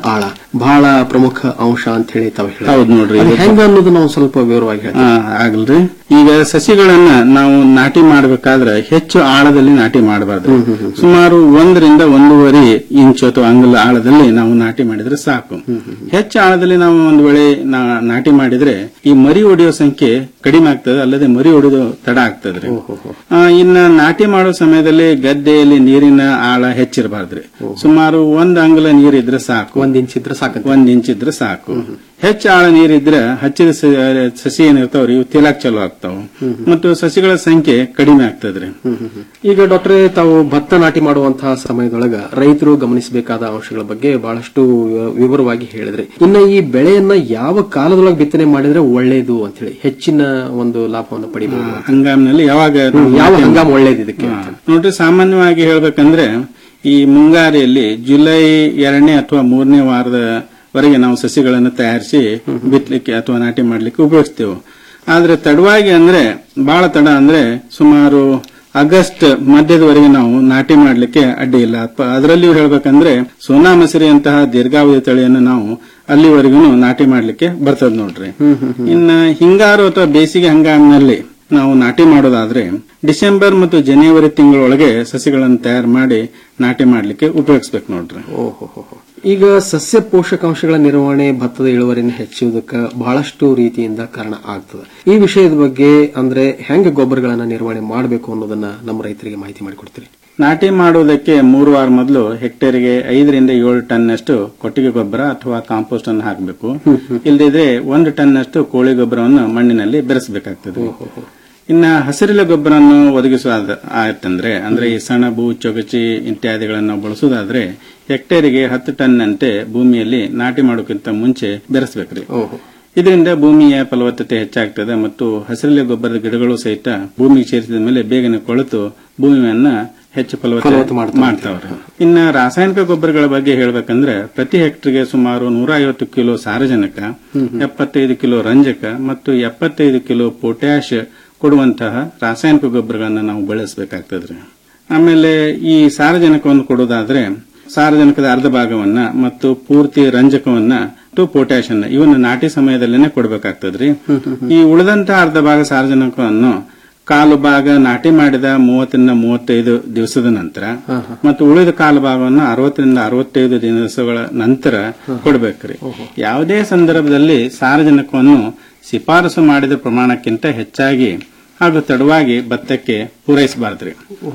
ಬಹಳ ಪ್ರಮುಖ ಅಂಶ ಅಂತ ಹೇಳಿ ತಾವು ಹೇಳಿದ್ರಿ. ಹೌದು ನೋಡ್ರಿ. ಅದು ಹೆಂಗ ಅನ್ನೋದು ನಾವು ಸ್ವಲ್ಪ ವಿವರವಾಗಿ ಹೇಳ್ತೀವಿ ಆ, ಆಗಲ್ರಿ ಈಗ ಸಸಿಗಳನ್ನ ನಾವು ನಾಟಿ ಮಾಡಬೇಕಾದ್ರೆ ಹೆಚ್ಚು ಆಳದಲ್ಲಿ ನಾಟಿ ಮಾಡಬಾರ್ದು ಸುಮಾರು ಒಂದರಿಂದ ಒಂದೂವರೆ ಇಂಚು ಅಥವಾ ಅಂಗುಲ ಆಳದಲ್ಲಿ ನಾವು ನಾಟಿ ಮಾಡಿದ್ರೆ ಸಾಕು ಹೆಚ್ಚು ಆಳದಲ್ಲಿ ನಾವು ಒಂದು ವೇಳೆ ನಾ- ನಾಟಿ ಮಾಡಿದ್ರೆ ಈ ಮರಿ ಹೊಡೆಯೋ ಸಂಖ್ಯೆ ಕಡಿಮೆ ಆಗ್ತದೆ ಅಲ್ಲದೆ ಮರಿ ಹೊಡೆದು ತಡ ಆಗ್ತದ್ರಿ ಆ, ಇನ್ನ ನಾಟಿ ಮಾಡೋ ಸಮಯದಲ್ಲಿ ಗದ್ದೆಯಲ್ಲಿ ನೀರಿನ ಆಳ ಹೆಚ್ಚಿರಬಾರ್ದ್ರಿ ಸುಮಾರು ಒಂದ್ ಅಂಗುಲ ನೀರಿದ್ರೆ ಸಾಕು ಒಂದ್ ಇಂಚ್ ಇದ್ರೆ ಸಾಕಂತ ಒಂದ್ ಇಂಚ್ ಇದ್ರೆ ಸಾಕು ಹೆಚ್ಚು ಆಳ ನೀರಿದ್ರೆ ಹಚ್ಚಿದ ಸ- ಸಸಿ ಏನಿರ್ತಾವ್ರಿ ಇವು ತಿಲಾಕ್ ಚಲೋ ಆಗ್ತಾವ ಮತ್ತು ಸಸಿಗಳ ಸಂಖ್ಯೆ ಕಡಿಮೆ ಆಗ್ತದ್ರಿ ಈಗ ಡಾಕ್ಟ್ರೇ ತಾವು ಭತ್ತ ನಾಟಿ ಮಾಡುವಂತಹ ಸಮಯದೊಳಗ ರೈತರು ಗಮನಿಸಬೇಕಾದ ಅಂಶಗಳ ಬಗ್ಗೆ ಬಹಳಷ್ಟು ವಿವ- ವಿವರವಾಗಿ ಹೇಳಿದ್ರಿ ಇನ್ನ ಈ ಬೆಳೆಯನ್ನ ಯಾವ ಕಾಲದೊಳಗೆ ಬಿತ್ತನೆ ಮಾಡಿದ್ರೆ ಒಳ್ಳೇದು ಅಂತ ಹೇಳಿ ಹೆಚ್ಚಿನ ಒಂದು ಲಾಭವನ್ನು ಪಡಿಬಹುದು ಹಂಗಾಮಿನಲ್ಲಿ ಯಾವಾಗ ನಾವು ಯಾವ ನಾಟಿ ಹಂಗಾಮ ಒಳ್ಳೇದು ಇದಕ್ಕೆ ಹಾ. ನೋಡ್ರಿ ಸಾಮಾನ್ಯವಾಗಿ ಹೇಳ್ಬೇಕಂದ್ರೆ ಈ ಮುಂಗಾರಿಯಲ್ಲಿ ಜುಲೈ ಎರಡನೇ ಅಥವಾ ಮೂರನೇ ವಾರದ ವರೆಗೆ ನಾವು ಸಸಿಗಳನ್ನು ತಯಾರಿಸಿ ಬಿತ್ತಲಿಕ್ಕೆ ಅಥವಾ ನಾಟಿ ಮಾಡ್ಲಿಕ್ಕೆ ಉಪಯೋಗಿಸ್ತೇವೆ ಆದ್ರೆ ತಡವಾಗಿ ಅಂದ್ರೆ ಬಹಳ ತಡ ಅಂದ್ರೆ ಸುಮಾರು ಆಗಸ್ಟ್ ಮಧ್ಯದವರೆಗೆ ನಾವು ನಾಟಿ ಮಾಡ್ಲಿಕ್ಕೆ ಅಡ್ಡಿ ಇಲ್ಲ ಅಥವಾ ಅದರಲ್ಲಿಯೂ ಹೇಳ್ಬೇಕಂದ್ರೆ ಸೋನಾ ಮಸರಿ ಅಂತಹ ದೀರ್ಘಾವಧಿ ತಳಿಯನ್ನು ನಾವು ಅಲ್ಲಿವರೆಗೂ ನಾಟಿ ಮಾಡ್ಲಿಕ್ಕೆ ಬರ್ತದ ನೋಡ್ರಿ ಇನ್ನ ಹಿಂಗಾರು ಅಥವಾ ಬೇಸಿಗೆ ಹಂಗಾಮಿನಲ್ಲಿ ನಾವು ನಾಟಿ ಮಾಡೋದಾದ್ರೆ ಡಿಸೆಂಬರ್ ಮತ್ತು ಜನವರಿ ತಿಂಗಳೊಳಗೆ ಸಸಿಗಳನ್ನು ತಯಾರು ಮಾಡಿ ನಾಟಿ ಮಾಡ್ಲಿಕ್ಕೆ ಉಪಯೋಗಿಸ್ಬೇಕು ನೋಡ್ರಿ ಓಹೋ ಈಗ ಸಸ್ಯ ಪೋಷಕಾಂಶಗಳ ನಿರ್ವಹಣೆ ಭತ್ತದ ಇಳುವರಿಯನ್ನು ಹೆಚ್ಚುವುದಕ್ಕೆ ಬಹಳಷ್ಟು ರೀತಿಯಿಂದ ಕಾರಣ ಆಗ್ತದೆ ಈ ವಿಷಯದ ಬಗ್ಗೆ ಅಂದ್ರೆ ಹೆಂಗ ಗೊಬ್ಬರಗಳನ್ನ ನಿರ್ವಹಣೆ ಮಾಡಬೇಕು ಅನ್ನೋದನ್ನ ನಮ್ಮ ರೈತರಿಗೆ ಮಾಹಿತಿ ಮಾಡಿಕೊಡ್ತೀರಿ ನಾಟಿ ಮಾಡುವುದಕ್ಕೆ ಮೂರು ವಾರ ಮೊದಲು ಹೆಕ್ಟೇರ್ಗೆ ಐದರಿಂದ ಏಳು ಟನ್ನಷ್ಟು ಕೊಟ್ಟಿಗೆ ಗೊಬ್ಬರ ಅಥವಾ ಕಾಂಪೋಸ್ಟ್ ಅನ್ನು ಹಾಕಬೇಕು ಇಲ್ಲದಿದ್ರೆ ಒಂದು ಟನ್ನಷ್ಟು ಕೋಳಿ ಗೊಬ್ಬರವನ್ನು ಮಣ್ಣಿನಲ್ಲಿ ಬೆರೆಸಬೇಕಾಗ್ತದೆ ಇನ್ನ ಹಸಿರಿಲ ಗೊಬ್ಬರವನ್ನು ಒದಗಿಸುವ ಆಯ್ತಂದ್ರೆ ಅಂದ್ರೆ ಈ ಸೆಣಬು ಚೊಗಚಿ ಇತ್ಯಾದಿಗಳನ್ನು ನಾವು ಬಳಸುವುದಾದ್ರೆ ಹೆಕ್ಟೇರಿಗೆ ಹತ್ತು ಟನ್ನಂತೆ ಭೂಮಿಯಲ್ಲಿ ನಾಟಿ ಮಾಡೋಕ್ಕಿಂತ ಮುಂಚೆ ಬೆರೆಸಬೇಕ್ರಿ ಇದರಿಂದ ಭೂಮಿಯ ಫಲವತ್ತತೆ ಹೆಚ್ಚಾಗ್ತದೆ ಮತ್ತು ಹಸಿರೆಲೆ ಗೊಬ್ಬರದ ಗಿಡಗಳು ಸಹಿತ ಭೂಮಿಗೆ ಸೇರಿಸಿದ ಮೇಲೆ ಬೇಗನೆ ಕೊಳೆತು ಭೂಮಿಯನ್ನ ಹೆಚ್ಚು ಫಲವತ್ತು ಫಲವತ್ತ ಮಾಡ್ತಾವೆ. ಮಾಡ್ತಾವ್ರೆ ಇನ್ನ ರಾಸಾಯನಿಕ ಗೊಬ್ಬರಗಳ ಬಗ್ಗೆ ಹೇಳ್ಬೇಕಂದ್ರೆ ಪ್ರತಿ ಹೆಕ್ಟರ್ಗೆ ಸುಮಾರು ನೂರ ಐವತ್ತು ಕಿಲೋ ಸಾರಜನಕ ಎಪ್ಪತ್ತೈದು ಕಿಲೋ ರಂಜಕ ಮತ್ತು ಎಪ್ಪತ್ತೈದು ಕಿಲೋ ಪೊಟ್ಯಾಶ್ ಕೊಡುವಂತಹ ರಾಸಾಯನಿಕ ಗೊಬ್ಬರಗಳನ್ನ ನಾವು ಬಳಸಬೇಕಾಗ್ತದ್ರಿ ಆಮೇಲೆ ಈ ಸಾರಜನಕವನ್ನು ಕೊಡೋದಾದ್ರೆ ಸಾರಜನಕದ ಅರ್ಧ ಭಾಗವನ್ನ ಮತ್ತು ಪೂರ್ತಿ ರಂಜಕವನ್ನ ಮತ್ತು ಪೊಟ್ಯಾಶ್ ಅನ್ನ ಇವನ್ನ ನಾಟಿ ಸಮಯದಲ್ಲೇನೆ ಕೊಡಬೇಕಾಗ್ತದ್ರಿ ಈ ಉಳಿದಂತಹ ಅರ್ಧ ಭಾಗ ಸಾರಜನಕವನ್ನು ಕಾಲು ಭಾಗ ನಾಟಿ ಮಾಡಿದ ಮೂವತ್ತರಿಂದ ಮೂವತ್ತೈದು ದಿವಸದ ನಂತರ ಮತ್ತು ಉಳಿದ ಕಾಲು ಭಾಗವನ್ನು ಅರವತ್ತರಿಂದ ಅರವತ್ತೈದು ದಿವಸಗಳ ನಂತರ ಕೊಡಬೇಕ್ರಿ ಯಾವುದೇ ಸಂದರ್ಭದಲ್ಲಿ ಸಾರಜನಕವನ್ನು ಶಿಫಾರಸು ಮಾಡಿದ ಪ್ರಮಾಣಕ್ಕಿಂತ ಹೆಚ್ಚಾಗಿ ಹಾಗೂ ತಡವಾಗಿ ಭತ್ತಕ್ಕೆ ಪೂರೈಸಬಾರದ್ರಿ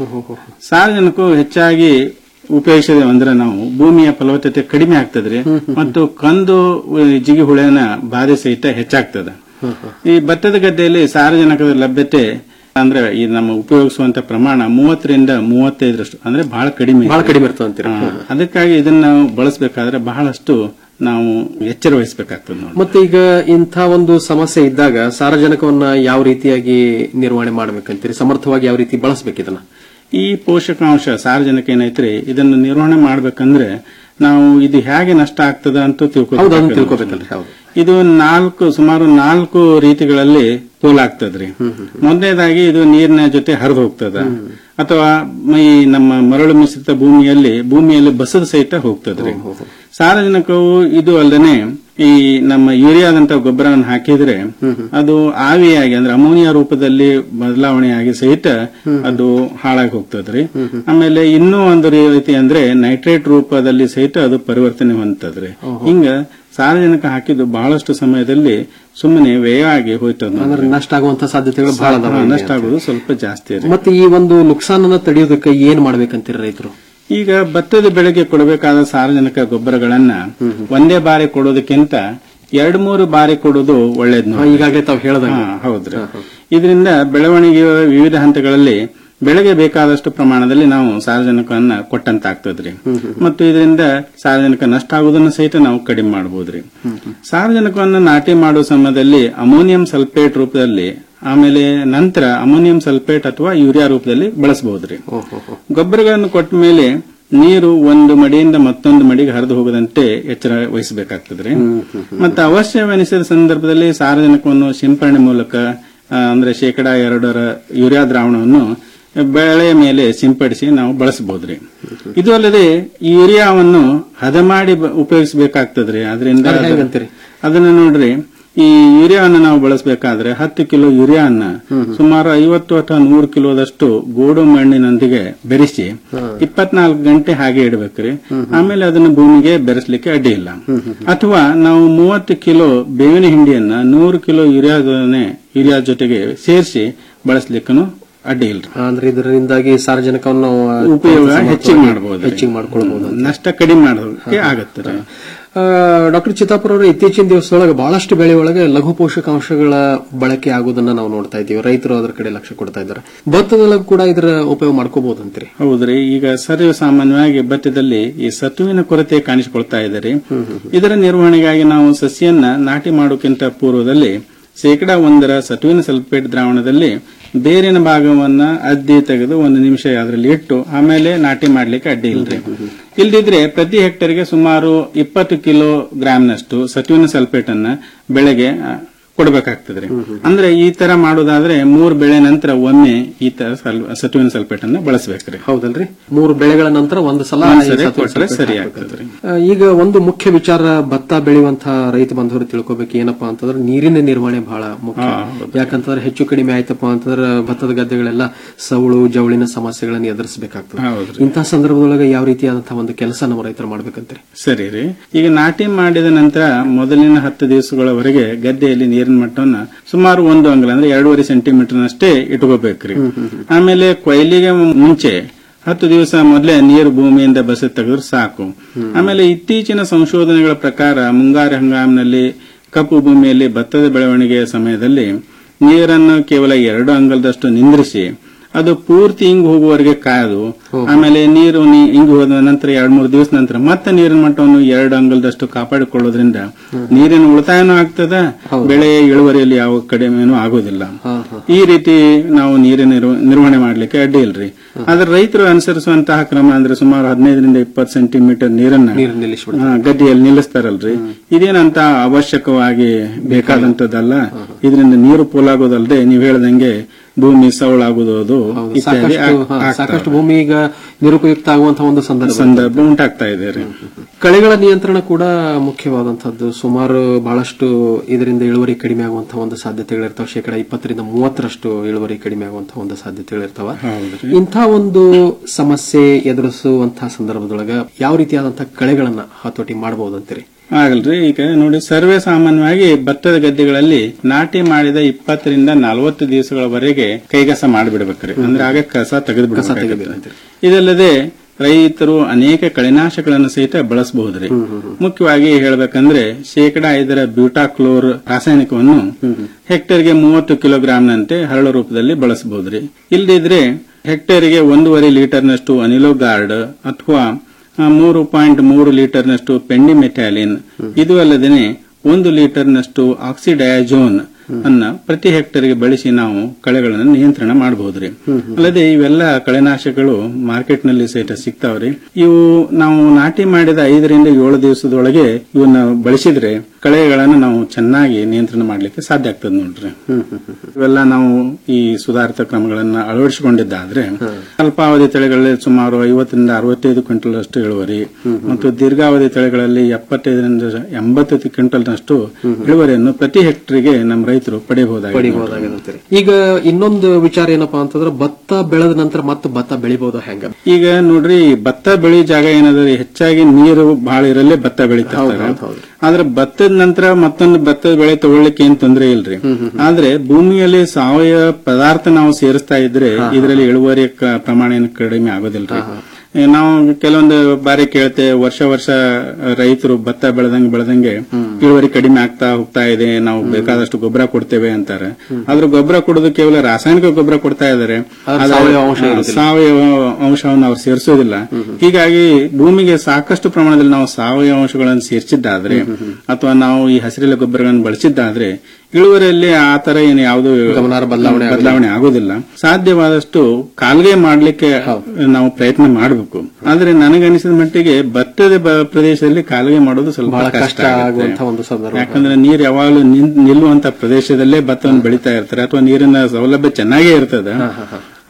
ಸಾರಜನಕವು ಹೆಚ್ಚಾಗಿ ಉಪಯೋಗಿಸಿದೆ ಅಂದ್ರೆ ನಾವು ಭೂಮಿಯ ಫಲವತ್ತತೆ ಕಡಿಮೆ ಆಗ್ತದ್ರಿ ಮತ್ತು ಕಂದು ಉ- ಜಿಗಿ ಹುಳಿನ ಬಾಧೆ ಸಹಿತ ಹೆಚ್ಚಾಗ್ತದ ಈ ಭತ್ತದ ಗದ್ದೆಯಲ್ಲಿ ಸಾರಜನಕದ ಲಭ್ಯತೆ ಅಂದ್ರೆ ಈ ನಮ್ಮ ಉಪಯೋಗಿಸುವಂತ ಪ್ರಮಾಣ ಮೂವತ್ತರಿಂದ ಮೂವತ್ತೈದರಷ್ಟು ಅಂದ್ರೆ ಬಹಳ ಕಡಿಮೆ ಬಹಳ ಕಡಿಮೆ ಇರ್ತದೆ ಅಂತೀರಾ? ಹಾ. ಅದಕ್ಕಾಗಿ ಇದನ್ನ ನಾವು ಬಳಸಬೇಕಾದ್ರೆ ಬಹಳಷ್ಟು ನಾವು ಎಚ್ಚರ ವಹಿಸಬೇಕಾಗ್ತದೆ ನೋಡಿ ಮತ್ತೆ ಈಗ ಇಂಥ ಒಂದು ಸಮಸ್ಯೆ ಇದ್ದಾಗ ಸಾರಜನಕವನ್ನ ಯಾವ ರೀತಿಯಾಗಿ ನಿರ್ವಹಣೆ ಮಾಡಬೇಕಂತೀರಿ ಸಮರ್ಥವಾಗಿ ಯಾವ ರೀತಿ ಬಳಸಬೇಕು ಇದನ್ನ ಈ ಪೋಷಕಾಂಶ ಸಾರ್ವಜನಿಕ ಏನೈತ್ರಿ ಇದನ್ನು ನಿರ್ವಹಣೆ ಮಾಡ್ಬೇಕಂದ್ರೆ ನಾವು ಇದು ಹೇಗೆ ನಷ್ಟ ಆಗ್ತದ ಅಂತ ಹೌದು ಅದನ್ನ ತಿಳ್ಕೊಬೇಕು ತಿಳ್ಕೊಬೇಕಲ್ರಿ ಹೌದು ಇದು ನಾಲ್ಕು ಸುಮಾರು ನಾಲ್ಕು ರೀತಿಗಳಲ್ಲಿ ಪೋಲಾಗ್ತದ್ರಿ ಮೊದಲನೇದಾಗಿ ಇದು ನೀರಿನ ಜೊತೆ ಹರಿದು ಹೋಗ್ತದ ಅಥವಾ ಈ ನಮ್ಮ ಮರಳು ಮಿಶ್ರಿತ ಭೂಮಿಯಲ್ಲಿ ಭೂಮಿಯಲ್ಲಿ ಬಸದ ಸಹಿತ ಹೋಗ್ತದ್ರಿ ಸಾರಜನಕವು ಇದು ಅಲ್ಲದೆ ಈ ನಮ್ಮ ಯೂರಿಯಾದಂತ ಗೊಬ್ಬರವನ್ನು ಹಾಕಿದ್ರೆ ಅದು ಆವಿಯಾಗಿ ಅಂದ್ರೆ ಅಮೋನಿಯಾ ರೂಪದಲ್ಲಿ ಬದಲಾವಣೆಯಾಗಿ ಸಹಿತ ಅದು ಹಾಳಾಗಿ ಹೋಗ್ತದ್ರಿ ಆಮೇಲೆ ಇನ್ನೂ ಒಂದು ರೀತಿ ಅಂದ್ರೆ ನೈಟ್ರೇಟ್ ರೂಪದಲ್ಲಿ ಸಹಿತ ಅದು ಪರಿವರ್ತನೆ ಹೊಂದದ್ರಿ ಹಿಂಗ ಸಾರಜನಕ ಹಾಕಿದ್ದು ಬಹಳಷ್ಟು ಸಮಯದಲ್ಲಿ ಸುಮ್ಮನೆ ವ್ಯಯ ಆಗಿ ಹೋಯ್ತದ ಅಂದ್ರೆ ನಷ್ಟ ಆಗುವಂತ ಸಾಧ್ಯತೆಗಳು ಬಹಳ ಅದಾವ ಇಲ್ಲಿ ನಷ್ಟ ಆಗೋದು ಸ್ವಲ್ಪ ಜಾಸ್ತಿ ರೀ ಮತ್ತೆ ಈ ಒಂದು ನುಕ್ಸಾನನ್ನ ತಡೆಯೋದಕ್ಕೆ ಏನ್ ಮಾಡ್ಬೇಕಂತೀರಿ ರೈತರು ಈಗ ಭತ್ತದ ಬೆಳೆಗೆ ಕೊಡಬೇಕಾದ ಸಾರಜನಕ ಗೊಬ್ಬರಗಳನ್ನ ಒಂದೇ ಬಾರಿ ಕೊಡೋದಕ್ಕಿಂತ ಎರಡು ಮೂರು ಬಾರಿ ಕೊಡೋದು ಒಳ್ಳೇದು ನೋಡಿ. ಈಗಾಗಲೇ ತಾವು ಹೇಳ್ದಂಗೆ. ಹಾ, ಹೌದ್ರಿ ಇದರಿಂದ ಬೆಳವಣಿಗೆಯ ವಿವಿಧ ಹಂತಗಳಲ್ಲಿ ಬೆಳೆಗೆ ಬೇಕಾದಷ್ಟು ಪ್ರಮಾಣದಲ್ಲಿ ನಾವು ಸಾರಜನಕವನ್ನ ಕೊಟ್ಟಂತಾಗ್ತದ್ರಿ ಮತ್ತು ಇದರಿಂದ ಸಾರಜನಕ ನಷ್ಟ ಆಗುವುದನ್ನು ಸಹಿತ ನಾವು ಕಡಿಮೆ ಮಾಡಬಹುದ್ರಿ ಸಾರಜನಕವನ್ನು ನಾಟಿ ಮಾಡುವ ಸಮಯದಲ್ಲಿ ಅಮೋನಿಯಂ ಸಲ್ಫೇಟ್ ರೂಪದಲ್ಲಿ ಆಮೇಲೆ ನಂತರ ಅಮೋನಿಯಂ ಸಲ್ಫೇಟ್ ಅಥವಾ ಯೂರಿಯಾ ರೂಪದಲ್ಲಿ ಬಳಸಬಹುದ್ರಿ ಗೊಬ್ಬರಗಳನ್ನು ಕೊಟ್ಟ ಮೇಲೆ ನೀರು ಒಂದು ಮಡಿಯಿಂದ ಮತ್ತೊಂದು ಮಡಿಗೆ ಹರಿದು ಹೋಗದಂತೆ ಎಚ್ಚರ ವಹಿಸಬೇಕಾಗ್ತದ್ರಿ ಮತ್ತು ಅವಶ್ಯವೆನಿಸಿದ ಸಂದರ್ಭದಲ್ಲಿ ಸಾರಜನಕವನ್ನು ಸಿಂಪರಣೆ ಮೂಲಕ ಆ, ಅಂದ್ರೆ ಶೇಕಡಾ ಎರಡರ ಯೂರಿಯಾ ದ್ರಾವಣವನ್ನು ಬೆಳೆಯ ಮೇಲೆ ಸಿಂಪಡಿಸಿ ನಾವು ಬಳಸಬಹುದ್ರಿ ಇದು ಅಲ್ಲದೆ ಈ ಯೂರಿಯಾವನ್ನು ಹದ ಮಾಡಿ ಬ- ಉಪಯೋಗಿಸಬೇಕಾಗ್ತದ್ರಿ ಅದರಿಂದ ಅದ್ ಹೆಂಗಂತೀರಿ? ಅದನ್ನ ನೋಡ್ರಿ ಈ ಯೂರಿಯಾವನ್ನು ನಾವು ಬಳಸಬೇಕಾದ್ರೆ ಹತ್ತು ಕಿಲೋ ಯೂರಿಯಾನ್ನ ಸುಮಾರು ಐವತ್ತು ಅಥವಾ ನೂರು ಕಿಲೋದಷ್ಟು ಗೋಡು ಮಣ್ಣಿನೊಂದಿಗೆ ಬೆರೆಸಿ ಇಪ್ಪತ್ನಾಲ್ಕು ಗಂಟೆ ಹಾಗೆ ಇಡಬೇಕ್ರಿ ಆಮೇಲೆ ಅದನ್ನು ಭೂಮಿಗೆ ಬೆರೆಸಲಿಕ್ಕೆ ಅಡ್ಡಿ ಇಲ್ಲ ಅಥವಾ ನಾವು ಮೂವತ್ತು ಕಿಲೋ ಬೇವಿನ ಹಿಂಡಿಯನ್ನ ನೂರು ಕಿಲೋ ಯೂರಿಯಾದನೆ ಯೂರಿಯಾ ಜೊತೆಗೆ ಸೇರಿಸಿ ಬಳಸಲಿಕ್ಕೂ ಅಡ್ಡಿ ಇಲ್ಲ ಅಂದ್ರೆ ಇದರಿಂದಾಗಿ ಸಾರ್ವಜನಿಕವನ್ನು ಉಪಯೋಗ ಹೆಚ್ಚಿಗೆ ಮಾಡಬಹುದು ಹೆಚ್ಚಿಗೆ ಮಾಡ್ಕೊಳ್ಬಹುದು ನಷ್ಟ ಕಡಿಮೆ ಮಾಡೋದಕ್ಕೆ ಆಗತ್ತೆ ಡಾಕ್ಟರ್ ಚಿತ್ತಾಪುರ ಅವರು ಇತ್ತೀಚಿನ ದಿವಸದೊಳಗೆ ಬಹಳಷ್ಟು ಬೆಳೆ ಒಳಗೆ ಲಘು ಪೋಷಕಾಂಶಗಳ ಬಳಕೆ ಆಗುವುದನ್ನ ನಾವು ನೋಡ್ತಾ ಇದ್ದೀವಿ ರೈತರು ಅದರ ಕಡೆ ಲಕ್ಷ್ಯ ಕೊಡ್ತಾ ಇದ್ದಾರೆ ಭತ್ತದೊಳಗೆ ಕೂಡ ಇದರ ಉಪಯೋಗ ಮಾಡ್ಕೋಬಹುದು ಅಂತೀರಿ ಹೌದ್ರಿ ಈಗ ಸರ್ವ ಸಾಮಾನ್ಯವಾಗಿ ಭತ್ತದಲ್ಲಿ ಈ ಸತುವಿನ ಕೊರತೆ ಕಾಣಿಸಿಕೊಳ್ತಾ ಇದೆ ರೀ ಇದರ ನಿರ್ವಹಣೆಗಾಗಿ ನಾವು ಸಸಿಯನ್ನ ನಾಟಿ ಮಾಡೋಕ್ಕಿಂತ ಪೂರ್ವದಲ್ಲಿ ಶೇಕಡ ಒಂದರ ಸತುವಿನ ಸಲ್ಫೇಟ್ ದ್ರಾವಣದಲ್ಲಿ ಬೇರಿನ ಭಾಗವನ್ನ ಅದ್ದಿ ತೆಗೆದು ಒಂದು ನಿಮಿಷ ಅದರಲ್ಲಿ ಇಟ್ಟು ಆಮೇಲೆ ನಾಟಿ ಮಾಡ್ಲಿಕ್ಕೆ ಅಡ್ಡಿ ಇಲ್ರಿ ಇಲ್ದಿದ್ರೆ ಪ್ರತಿ ಹೆಕ್ಟರ್ಗೆ ಸುಮಾರು ಇಪ್ಪತ್ತು ಕಿಲೋ ಗ್ರಾಮ್ನಷ್ಟು ಸತುವಿನ ಸಲ್ಫೇಟ್ ಅನ್ನ ಬೆಳೆಗೆ ಆ, ಕೊಡಬೇಕಾಗ್ತದ್ರಿ ಅಂದ್ರೆ ಈ ತರ ಮಾಡೋದಾದ್ರೆ ಮೂರ್ ಬೆಳೆ ನಂತರ ಒಮ್ಮೆ ಈ ತರ ಸಲ್- ಸತುವಿನ ಸಲ್ಫೇಟ್ ಅನ್ನ ಬಳಸಬೇಕ್ರಿ ಹೌದಲ್ರಿ ಮೂರು ಬೆಳೆಗಳ ನಂತರ ಒಂದು ಸಲ ಒಂದ್ ಈ ಸರಿ ಸತ್ವ ಕೊಟ್ರೆ ಸಲ್ಫೇಟ್ ಸರಿ ಹಾಕ್ಬೇಕು. ಆಗ್ತದ್ರಿ ಆ, ಈಗ ಒಂದು ಮುಖ್ಯ ವಿಚಾರ ಭತ್ತ ಬೆಳೆಯುವಂತಹ ರೈತ ಬಂಧುವರು ತಿಳ್ಕೊಬೇಕು ಏನಪ್ಪಾ ಅಂತಂದ್ರೆ ನೀರಿನ ನಿರ್ವಹಣೆ ಬಹಳ ಮುಖ್ಯ ಯಾಕಂತಂದ್ರೆ ಹೆಚ್ಚು ಕಡಿಮೆ ಆಯ್ತಪ್ಪ ಅಂತಂದ್ರೆ ಭತ್ತದ ಗದ್ದೆಗಳೆಲ್ಲ ಸವಳು ಜವಳಿನ ಸಮಸ್ಯೆಗಳನ್ನು ಎದುರಿಸಬೇಕಾಗ್ತದೆ ಹೌದ್ರಿ. ಇಂತಹ ಸಂದರ್ಭದೊಳಗೆ ಯಾವ ರೀತಿಯಾದಂತಹ ಒಂದು ಕೆಲಸ ನಮ್ಮ ರೈತರು ಮಾಡ್ಬೇಕಂತೀರಿ ಸರಿ ರೀ ಈಗ ನಾಟಿ ಮಾಡಿದ ನಂತರ ಮೊದಲಿನ ಹತ್ತು ದಿವಸಗಳವರೆಗೆ ಗದ್ದೆಯಲ್ಲಿ ನೀರಿನ ಮಟ್ಟವನ್ನ ಸುಮಾರು ಒಂದು ಅಂಗಲ ಅಂದ್ರೆ ಎರಡೂವರೆ ಸೆಂಟಿಮೀಟರ್ನಷ್ಟೇ ಇಟ್ಕೋಬೇಕ್ರಿ ಆಮೇಲೆ ಕೊಯ್ಲಿಗೆ ಮುಂಚೆ ಹತ್ತು ದಿವಸ ಮೊದಲೇ ನೀರು ಭೂಮಿಯಿಂದ ಬಸಿ ತೆಗೆದ್ರೆ ಸಾಕು ಆಮೇಲೆ ಇತ್ತೀಚಿನ ಸಂಶೋಧನೆಗಳ ಪ್ರಕಾರ ಮುಂಗಾರು ಹಂಗಾಮಿನಲ್ಲಿ ಕಪ್ಪು ಭೂಮಿಯಲ್ಲಿ ಭತ್ತದ ಬೆಳವಣಿಗೆಯ ಸಮಯದಲ್ಲಿ ನೀರನ್ನು ಕೇವಲ ಎರಡು ಅಂಗಲದಷ್ಟು ನಿಂದ್ರಿಸಿ ಅದು ಪೂರ್ತಿ ಇಂಗು ಹೋಗುವವರೆಗೆ ಕಾದು ಆಮೇಲೆ ನೀರು ನೀ- ಇಂಗು ಹೋದ ನಂತರ ಎರಡ್ ಮೂರು ದಿವಸ ನಂತರ ಮತ್ತೆ ನೀರಿನ ಮಟ್ಟವನ್ನು ಎರಡು ಅಂಗಲದಷ್ಟು ಕಾಪಾಡಿಕೊಳ್ಳೋದ್ರಿಂದ ನೀರಿನ ಉಳಿತಾಯನೂ ಆಗ್ತದ ಬೆಳೆಯ ಇಳುವರಿಯಲ್ಲಿ ಯಾವ ಕಡಿಮೆನೂ ಆಗೋದಿಲ್ಲ ಈ ರೀತಿ ನಾವು ನೀರಿನ ನಿರ್ವ- ನಿರ್ವಹಣೆ ಮಾಡ್ಲಿಕ್ಕೆ ಅಡ್ಡಿ ಇಲ್ರಿ ಆದ್ರೆ ರೈತರು ಅನುಸರಿಸುವಂತಹ ಕ್ರಮ ಅಂದ್ರೆ ಸುಮಾರು ಹದಿನೈದರಿಂದ ಇಪ್ಪತ್ತು ಸೆಂಟಿಮೀಟರ್ ನೀರನ್ನ ಆ, ಗದ್ದೆಯಲ್ಲಿ ನಿಲ್ಲಿಸ್ತಾರಲ್ರಿ ಇದೇನಂತ ಅವಶ್ಯಕವಾಗಿ ಬೇಕಾದಂತದ್ದಲ್ಲ ಇದರಿಂದ ನೀರು ಪೋಲಾಗೋದಲ್ದೆ ನೀವ್ ಹೇಳ್ದಂಗೆ ಭೂಮಿ ಸವಳಾಗುವುದು ಅದು ಇತ್ಯಾದಿ ಸಾಕಷ್ಟು ಆಗ್- ಹಾ, ಆಗ್ತಾವ. ಸಾಕಷ್ಟು ಭೂಮಿ ಈಗ ನಿರುಪಯುಕ್ತ ಆಗುವಂತಹ ಒಂದು ಸಂದರ್ಭ ಸಂದರ್ಭ ಉಂಟಾಗ್ತಾ ಇದೆ ರೀ ಕಳೆಗಳ ನಿಯಂತ್ರಣ ಕೂಡ ಮುಖ್ಯವಾದಂತಹದ್ದು ಸುಮಾರು ಬಹಳಷ್ಟು ಇದರಿಂದ ಇಳುವರಿ ಕಡಿಮೆ ಆಗುವಂತಹ ಒಂದು ಸಾಧ್ಯತೆಗಳಿರ್ತಾವ ಶೇಕಡ ಇಪ್ಪತ್ತರಿಂದ ಮೂವತ್ತರಷ್ಟು ಇಳುವರಿ ಕಡಿಮೆ ಆಗುವಂತಹ ಒಂದು ಸಾಧ್ಯತೆಗಳಿರ್ತಾವ ಇಂಥ ಒಂದು ಸಮಸ್ಯೆ ಎದುರಿಸುವಂತಹ ಸಂದರ್ಭದೊಳಗ ಯಾವ ರೀತಿಯಾದಂತಹ ಕಳೆಗಳನ್ನ ಹತೋಟಿ ಮಾಡಬಹುದು ಅಂತೀರಿ ಆಗಲ್ರಿ ಈಗ ನೋಡಿ ಸರ್ವೇ ಸಾಮಾನ್ಯವಾಗಿ ಭತ್ತದ ಗದ್ದೆಗಳಲ್ಲಿ ನಾಟಿ ಮಾಡಿದ ಇಪ್ಪತ್ತರಿಂದ ನಲವತ್ತು ದಿವಸಗಳವರೆಗೆ ಕೈಗಸ ಮಾಡಿಬಿಡ್ಬೇಕ್ರಿ ಅಂದ್ರೆ ಆಗ ಕಸ ತೆಗೆದು ಇದಲ್ಲದೆ ರೈತರು ಅನೇಕ ಕಳೆನಾಶಕಗಳನ್ನು ಸಹಿತ ಬಳಸಬಹುದ್ರಿ ಮುಖ್ಯವಾಗಿ ಹೇಳಬೇಕಂದ್ರೆ ಶೇಕಡ ಐದರ ಬ್ಯೂಟಾಕ್ಲೋರ್ ರಾಸಾಯನಿಕವನ್ನು ಹೆಕ್ಟೇರ್ಗೆ ಮೂವತ್ತು ಕಿಲೋಗ್ರಾಂನಂತೆ ಹರಳು ರೂಪದಲ್ಲಿ ಬಳಸಬಹುದ್ರಿ ಇಲ್ಲದಿದ್ರೆ ಹೆಕ್ಟೇರ್ಗೆ ಒಂದೂವರೆ ಲೀಟರ್ನಷ್ಟು ಅನಿಲೋಗಾರ್ಡ್ ಅಥವಾ ಆ, ಮೂರು ಪಾಯಿಂಟ್ ಮೂರು ಲೀಟರ್ನಷ್ಟು ಪೆಂಡಿಮೆಟಾಲಿನ್ ಇದು ಅಲ್ಲದೆ ಒಂದು ಲೀಟರ್ನಷ್ಟು ಆಕ್ಸಿಡಯಾಜೋನ್ ಅನ್ನ ಪ್ರತಿ ಹೆಕ್ಟರ್ಗೆ ಬಳಸಿ ನಾವು ಕಳೆಗಳನ್ನು ನಿಯಂತ್ರಣ ಮಾಡಬಹುದ್ರಿ ಅಲ್ಲದೆ ಇವೆಲ್ಲ ಕಳೆನಾಶಕಗಳು ಮಾರ್ಕೆಟ್ ನಲ್ಲಿ ಸಹಿತ ಸಿಗ್ತಾವ್ರಿ ಇವು ನಾವು ನಾಟಿ ಮಾಡಿದ ಐದರಿಂದ ಏಳು ದಿವಸದೊಳಗೆ ಇವನ್ನ ಬಳಸಿದ್ರೆ ಕಳೆಗಳನ್ನು ನಾವು ಚೆನ್ನಾಗಿ ನಿಯಂತ್ರಣ ಮಾಡ್ಲಿಕ್ಕೆ ಸಾಧ್ಯ ಆಗ್ತದೆ ನೋಡ್ರಿ ಇವೆಲ್ಲ ನಾವು ಈ ಸುಧಾರಿತ ಕ್ರಮಗಳನ್ನ ಅಳವಡಿಸಿಕೊಂಡಿದ್ದಾದ್ರೆ ಅಲ್ಪಾವಧಿ ತಳಿಗಳಲ್ಲಿ ಸುಮಾರು ಐವತ್ತರಿಂದ ಅರವತ್ತೈದು ಕ್ವಿಂಟಲ್ ಅಷ್ಟು ಇಳುವರಿ ಮತ್ತು ದೀರ್ಘಾವಧಿ ತಳಿಗಳಲ್ಲಿ ಎಪ್ಪತ್ತೈದರಿಂದ ಎಂಬತ್ತೈದು ಕ್ವಿಂಟಲ್ನಷ್ಟು ಇಳುವರಿಯನ್ನು ಪ್ರತಿ ಹೆಕ್ಟರ್ಗೆ ನಮ್ಮ ರೈತರು ಪಡೆಯಬಹುದಾಗಿದೆ ಪಡಿಬಹುದಾಗಿದೆ ಅಂತೀರಿ ಈಗ ಇನ್ನೊಂದು ವಿಚಾರ ಏನಪ್ಪಾ ಅಂತಂದ್ರೆ ಭತ್ತ ಬೆಳೆದ ನಂತರ ಮತ್ತೆ ಭತ್ತ ಬೆಳಿಬಹುದು ಹೆಂಗ ಈಗ ನೋಡ್ರಿ ಭತ್ತ ಬೆಳಿ ಜಾಗ ಏನದ ಹೆಚ್ಚಾಗಿ ನೀರು ಬಹಳ ಇರಲ್ಲೇ ಭತ್ತ ಬೆಳಿತಾರೆ ಆದ್ರೆ ಭತ್ತದ ನಂತರ ಮತ್ತೊಂದು ಭತ್ತದ ಬೆಳೆ ತಗೊಳ್ಳಿಕ್ಕೆ ಏನ್ ತೊಂದರೆ ಇಲ್ರಿ ಆದ್ರೆ ಭೂಮಿಯಲ್ಲಿ ಸಾವಯವ ಪದಾರ್ಥ ನಾವು ಸೇರಿಸ್ತಾ ಇದ್ರೆ ಇದರಲ್ಲಿ ಇಳುವರಿ ಕ- ಪ್ರಮಾಣ ಏನು ಕಡಿಮೆ ಆಗೋದಿಲ್ರಿ ಈ ನಾವು ಕೆಲವೊಂದು ಬಾರಿ ಕೇಳ್ತೆ ವರ್ಷ ವರ್ಷ ರೈತರು ಭತ್ತ ಬೆಳೆದಂಗೆ ಬೆಳೆದಂಗೆ ಇಳುವರಿ ಕಡಿಮೆ ಆಗ್ತಾ ಹೋಗ್ತಾ ಇದೆ ನಾವು ಬೇಕಾದಷ್ಟು ಗೊಬ್ಬರ ಕೊಡ್ತೇವೆ ಅಂತಾರೆ ಆದ್ರೆ ಗೊಬ್ಬರ ಕೊಡೋದು ಕೇವಲ ರಾಸಾಯನಿಕ ಗೊಬ್ಬರ ಕೊಡ್ತಾ ಇದ್ದಾರೆ ಆದ್ರೆ ಸಾವಯವ ಅಂಶ ಆ, ಇರೋದಿಲ್ಲ. ಸಾವಯವ ಅಂಶವನ್ನು ಅವ್ರು ಸೇರಿಸೋದಿಲ್ಲ ಹೀಗಾಗಿ ಭೂಮಿಗೆ ಸಾಕಷ್ಟು ಪ್ರಮಾಣದಲ್ಲಿ ನಾವು ಸಾವಯವ ಅಂಶಗಳನ್ನು ಸೇರಿಸಿದ್ದಾದ್ರೆ ಅಥವಾ ನಾವು ಈ ಹಸಿರೆಲೆ ಗೊಬ್ಬರಗಳನ್ನು ಬಳಸಿದ್ದಾದ್ರೆ ಇಳುವರಿಯಲ್ಲಿ ಆ ತರ ಏನು ಯಾವುದು ಗಮನಾರ್ಹ ಬದಲಾವಣೆ ಆಗೋದಿಲ್ಲ. ಬದಲಾವಣೆ ಆಗೋದಿಲ್ಲ ಸಾಧ್ಯವಾದಷ್ಟು ಕಾಲ್ಗೆ ಮಾಡ್ಲಿಕ್ಕೆ ನಾವು ಪ್ರಯತ್ನ ಮಾಡಬೇಕು ಆದ್ರೆ ನನಗನಿಸಿದ ಮಟ್ಟಿಗೆ ಭತ್ತದ ಬ- ಪ್ರದೇಶದಲ್ಲಿ ಕಾಲ್ಗೆ ಮಾಡೋದು ಸ್ವಲ್ಪ ಬಹಳ ಕಷ್ಟ ಕಷ್ಟ ಆಗುತ್ತೆ. ಆಗುವಂತಹ ಒಂದು ಸಂದರ್ಭ ಯಾಕಂದ್ರೆ ನೀರು ಯಾವಾಗಲೂ ನಿನ್- ನಿಲ್ಲುವಂತ ಪ್ರದೇಶದಲ್ಲೇ ಭತ್ತವನ್ನು ಬೆಳೀತಾ ಇರ್ತಾರೆ ಅಥವಾ ನೀರಿನ ಸೌಲಭ್ಯ ಚೆನ್ನಾಗೇ ಇರ್ತದೆ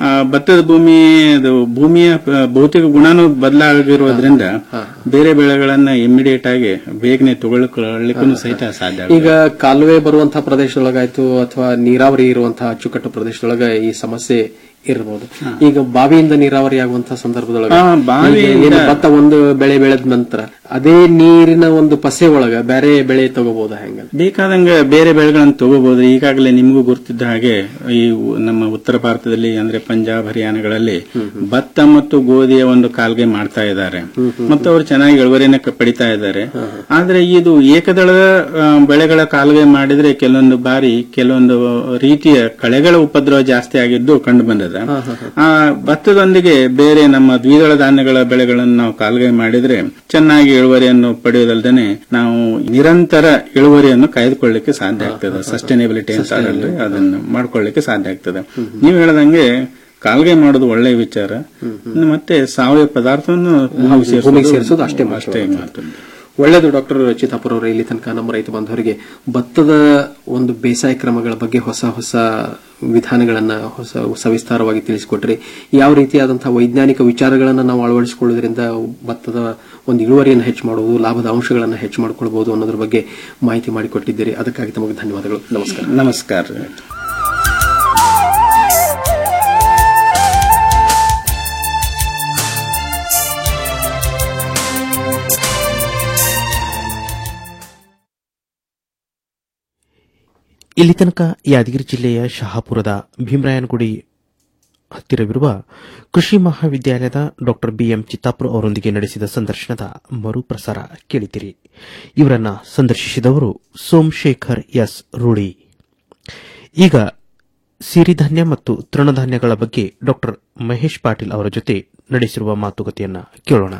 ಆ, ಭತ್ತದ ಭೂಮಿ ಅದು ಭೂಮಿಯ ಆ, ಭೌತಿಕ ಗುಣನೂ ಬದಲಾಗಿರೋದ್ರಿಂದ ಬೇರೆ ಬೆಳೆಗಳನ್ನ ಇಮಿಡಿಯೇಟ್ ಆಗಿ ಬೇಗನೆ ತಗೊಳ್ಕೊಳ್ಳಿಕ್ಕೂ ಸಹಿತ ಸಾಧ್ಯ ಆಗುತ್ತೆ. ಈಗ ಕಾಲುವೆ ಬರುವಂತಹ ಪ್ರದೇಶದೊಳಗಾಯ್ತು ಅಥವಾ ನೀರಾವರಿ ಇರುವಂತಹ ಅಚ್ಚುಕಟ್ಟು ಪ್ರದೇಶದೊಳಗ ಈ ಸಮಸ್ಯೆ ಇರಬಹುದು ಈಗ ಬಾವಿಯಿಂದ ನೀರಾವರಿ ಆಗುವಂತಹ ಸಂದರ್ಭದೊಳಗ ಆ, ಬಾವಿಯಿಂದ- ಈಗ ಏನು ಭತ್ತ ಒಂದು ಬೆಳೆ ಬೆಳೆದ ನಂತರ ಅದೇ ನೀರಿನ ಒಂದು ಪಸೆ ಒಳಗ ಬೇರೆ ಬೆಳೆ ತಗೋಬಹುದಾ ಹೆಂಗ ಬೇಕಾದಂಗ ಬೇರೆ ಬೆಳೆಗಳನ್ನು ತಗೋಬಹುದು ಈಗಾಗಲೇ ನಿಮಗೂ ಗುರುತಿದ್ದ ಹಾಗೆ ಈ ಉ- ನಮ್ಮ ಉತ್ತರ ಭಾರತದಲ್ಲಿ ಅಂದ್ರೆ ಪಂಜಾಬ್ ಹರಿಯಾಣಗಳಲ್ಲಿ ಭತ್ತ ಮತ್ತು ಗೋಧಿಯ ಒಂದು ಕಾಲ್ಗೆ ಮಾಡ್ತಾ ಇದ್ದಾರೆ ಮತ್ತು ಅವರು ಚೆನ್ನಾಗಿ ಇಳುವರಿನ ಕ- ಪಡಿತಾ ಇದ್ದಾರೆ ಆದ್ರೆ ಇದು ಏಕದಳದ ಆ, ಬೆಳೆಗಳ ಕಾಲುವೆ ಮಾಡಿದ್ರೆ ಕೆಲವೊಂದು ಬಾರಿ ಕೆಲವೊಂದು ರೀತಿಯ ಕಳೆಗಳ ಉಪದ್ರವ ಜಾಸ್ತಿ ಆಗಿದ್ದು ಕಂಡು ಬಂದದ ಆ ಭತ್ತದೊಂದಿಗೆ ಬೇರೆ ನಮ್ಮ ದ್ವಿದಳ ಧಾನ್ಯಗಳ ಬೆಳೆಗಳನ್ನು ನಾವು ಕಾಲುವೆ ಮಾಡಿದ್ರೆ ಚೆನ್ನಾಗಿ ಇಳುವರಿಯನ್ನು ಪಡೆಯೋದಲ್ದೇನೆ ನಾವು ನಿರಂತರ ಇಳುವರಿಯನ್ನು ಕಾಯ್ದುಕೊಳ್ಳಿಕ್ಕೆ ಸಾಧ್ಯ ಆಗ್ತದೆ ಸಸ್ಟೈನೇಬಿಲಿಟಿ ಅಂತ ಅದರಲ್ಲಿ ಅದನ್ನು ಮಾಡ್ಕೊಳ್ಳಿಕ್ಕೆ ಸಾಧ್ಯ ಆಗ್ತದೆ ನೀವು ಹೇಳ್ದಂಗೆ ಕಾಲ್ಗೆ ಮಾಡೋದು ಒಳ್ಳೆಯ ವಿಚಾರ ಇನ್ನು ಮತ್ತೆ ಸಾವಯವ ಪದಾರ್ಥವನ್ನು ಭೂಮಿಗೆ ಸೇರ್ಸೋದು ಭೂಮಿಗೆ ಸೇರಿಸೋದು ಅಷ್ಟೇ ಮಾತ್ರ. ಅಷ್ಟೇ ಮಾತ್ರ ಒಳ್ಳೆಯದು ಡಾಕ್ಟರ್ ಚಿತ್ತಾಪುರ ಅವರ ಇಲ್ಲಿ ತನಕ ನಮ್ಮ ರೈತ ಬಾಂಧವರಿಗೆ ಭತ್ತದ ಒಂದು ಬೇಸಾಯ ಕ್ರಮಗಳ ಬಗ್ಗೆ ಹೊಸ ಹೊಸ ವಿಧಾನಗಳನ್ನ ಹೊಸ ಸವಿಸ್ತಾರವಾಗಿ ತಿಳಿಸಿಕೊಟ್ರಿ ಯಾವ ರೀತಿಯಾದಂತಹ ವೈಜ್ಞಾನಿಕ ವಿಚಾರಗಳನ್ನ ನಾವು ಅಳವಡಿಸಿಕೊಳ್ಳೋದ್ರಿಂದ ಭತ್ತದ ಒಂದು ಇಳುವರಿಯನ್ನು ಹೆಚ್ಚು ಮಾಡುವುದು ಲಾಭದ ಅಂಶಗಳನ್ನು ಹೆಚ್ಚು ಮಾಡಿಕೊಳ್ಬಹುದು ಅನ್ನೋದ್ರ ಬಗ್ಗೆ ಮಾಹಿತಿ ಮಾಡಿಕೊಟ್ಟಿದ್ದೀರಿ ಅದಕ್ಕಾಗಿ ತಮಗೆ ಧನ್ಯವಾದಗಳು ನಮಸ್ಕಾರ ನಮಸ್ಕಾರ ಇಲ್ಲಿ ತನಕ ಯಾದಗಿರಿ ಜಿಲ್ಲೆಯ ಶಹಾಪುರದ ಭೀಮರಾಯನಗುಡಿ ಹತ್ತಿರವಿರುವ ಕೃಷಿ ಮಹಾವಿದ್ಯಾಲಯದ ಡಾ ಬಿಎಂ ಚಿತ್ತಾಪುರ ಅವರೊಂದಿಗೆ ನಡೆಸಿದ ಸಂದರ್ಶನದ ಮರುಪ್ರಸಾರ ಕೇಳಿದಿರಿ ಇವರನ್ನ ಸಂದರ್ಶಿಸಿದವರು ಸೋಮಶೇಖರ್ ಎಸ್ ರೂಢಿ ಈಗ ಸಿರಿಧಾನ್ಯ ಮತ್ತು ತೃಣಧಾನ್ಯಗಳ ಬಗ್ಗೆ ಡಾ ಮಹೇಶ್ ಪಾಟೀಲ್ ಅವರ ಜೊತೆ ನಡೆಸಿರುವ ಮಾತುಕತೆಯನ್ನ ಕೇಳೋಣ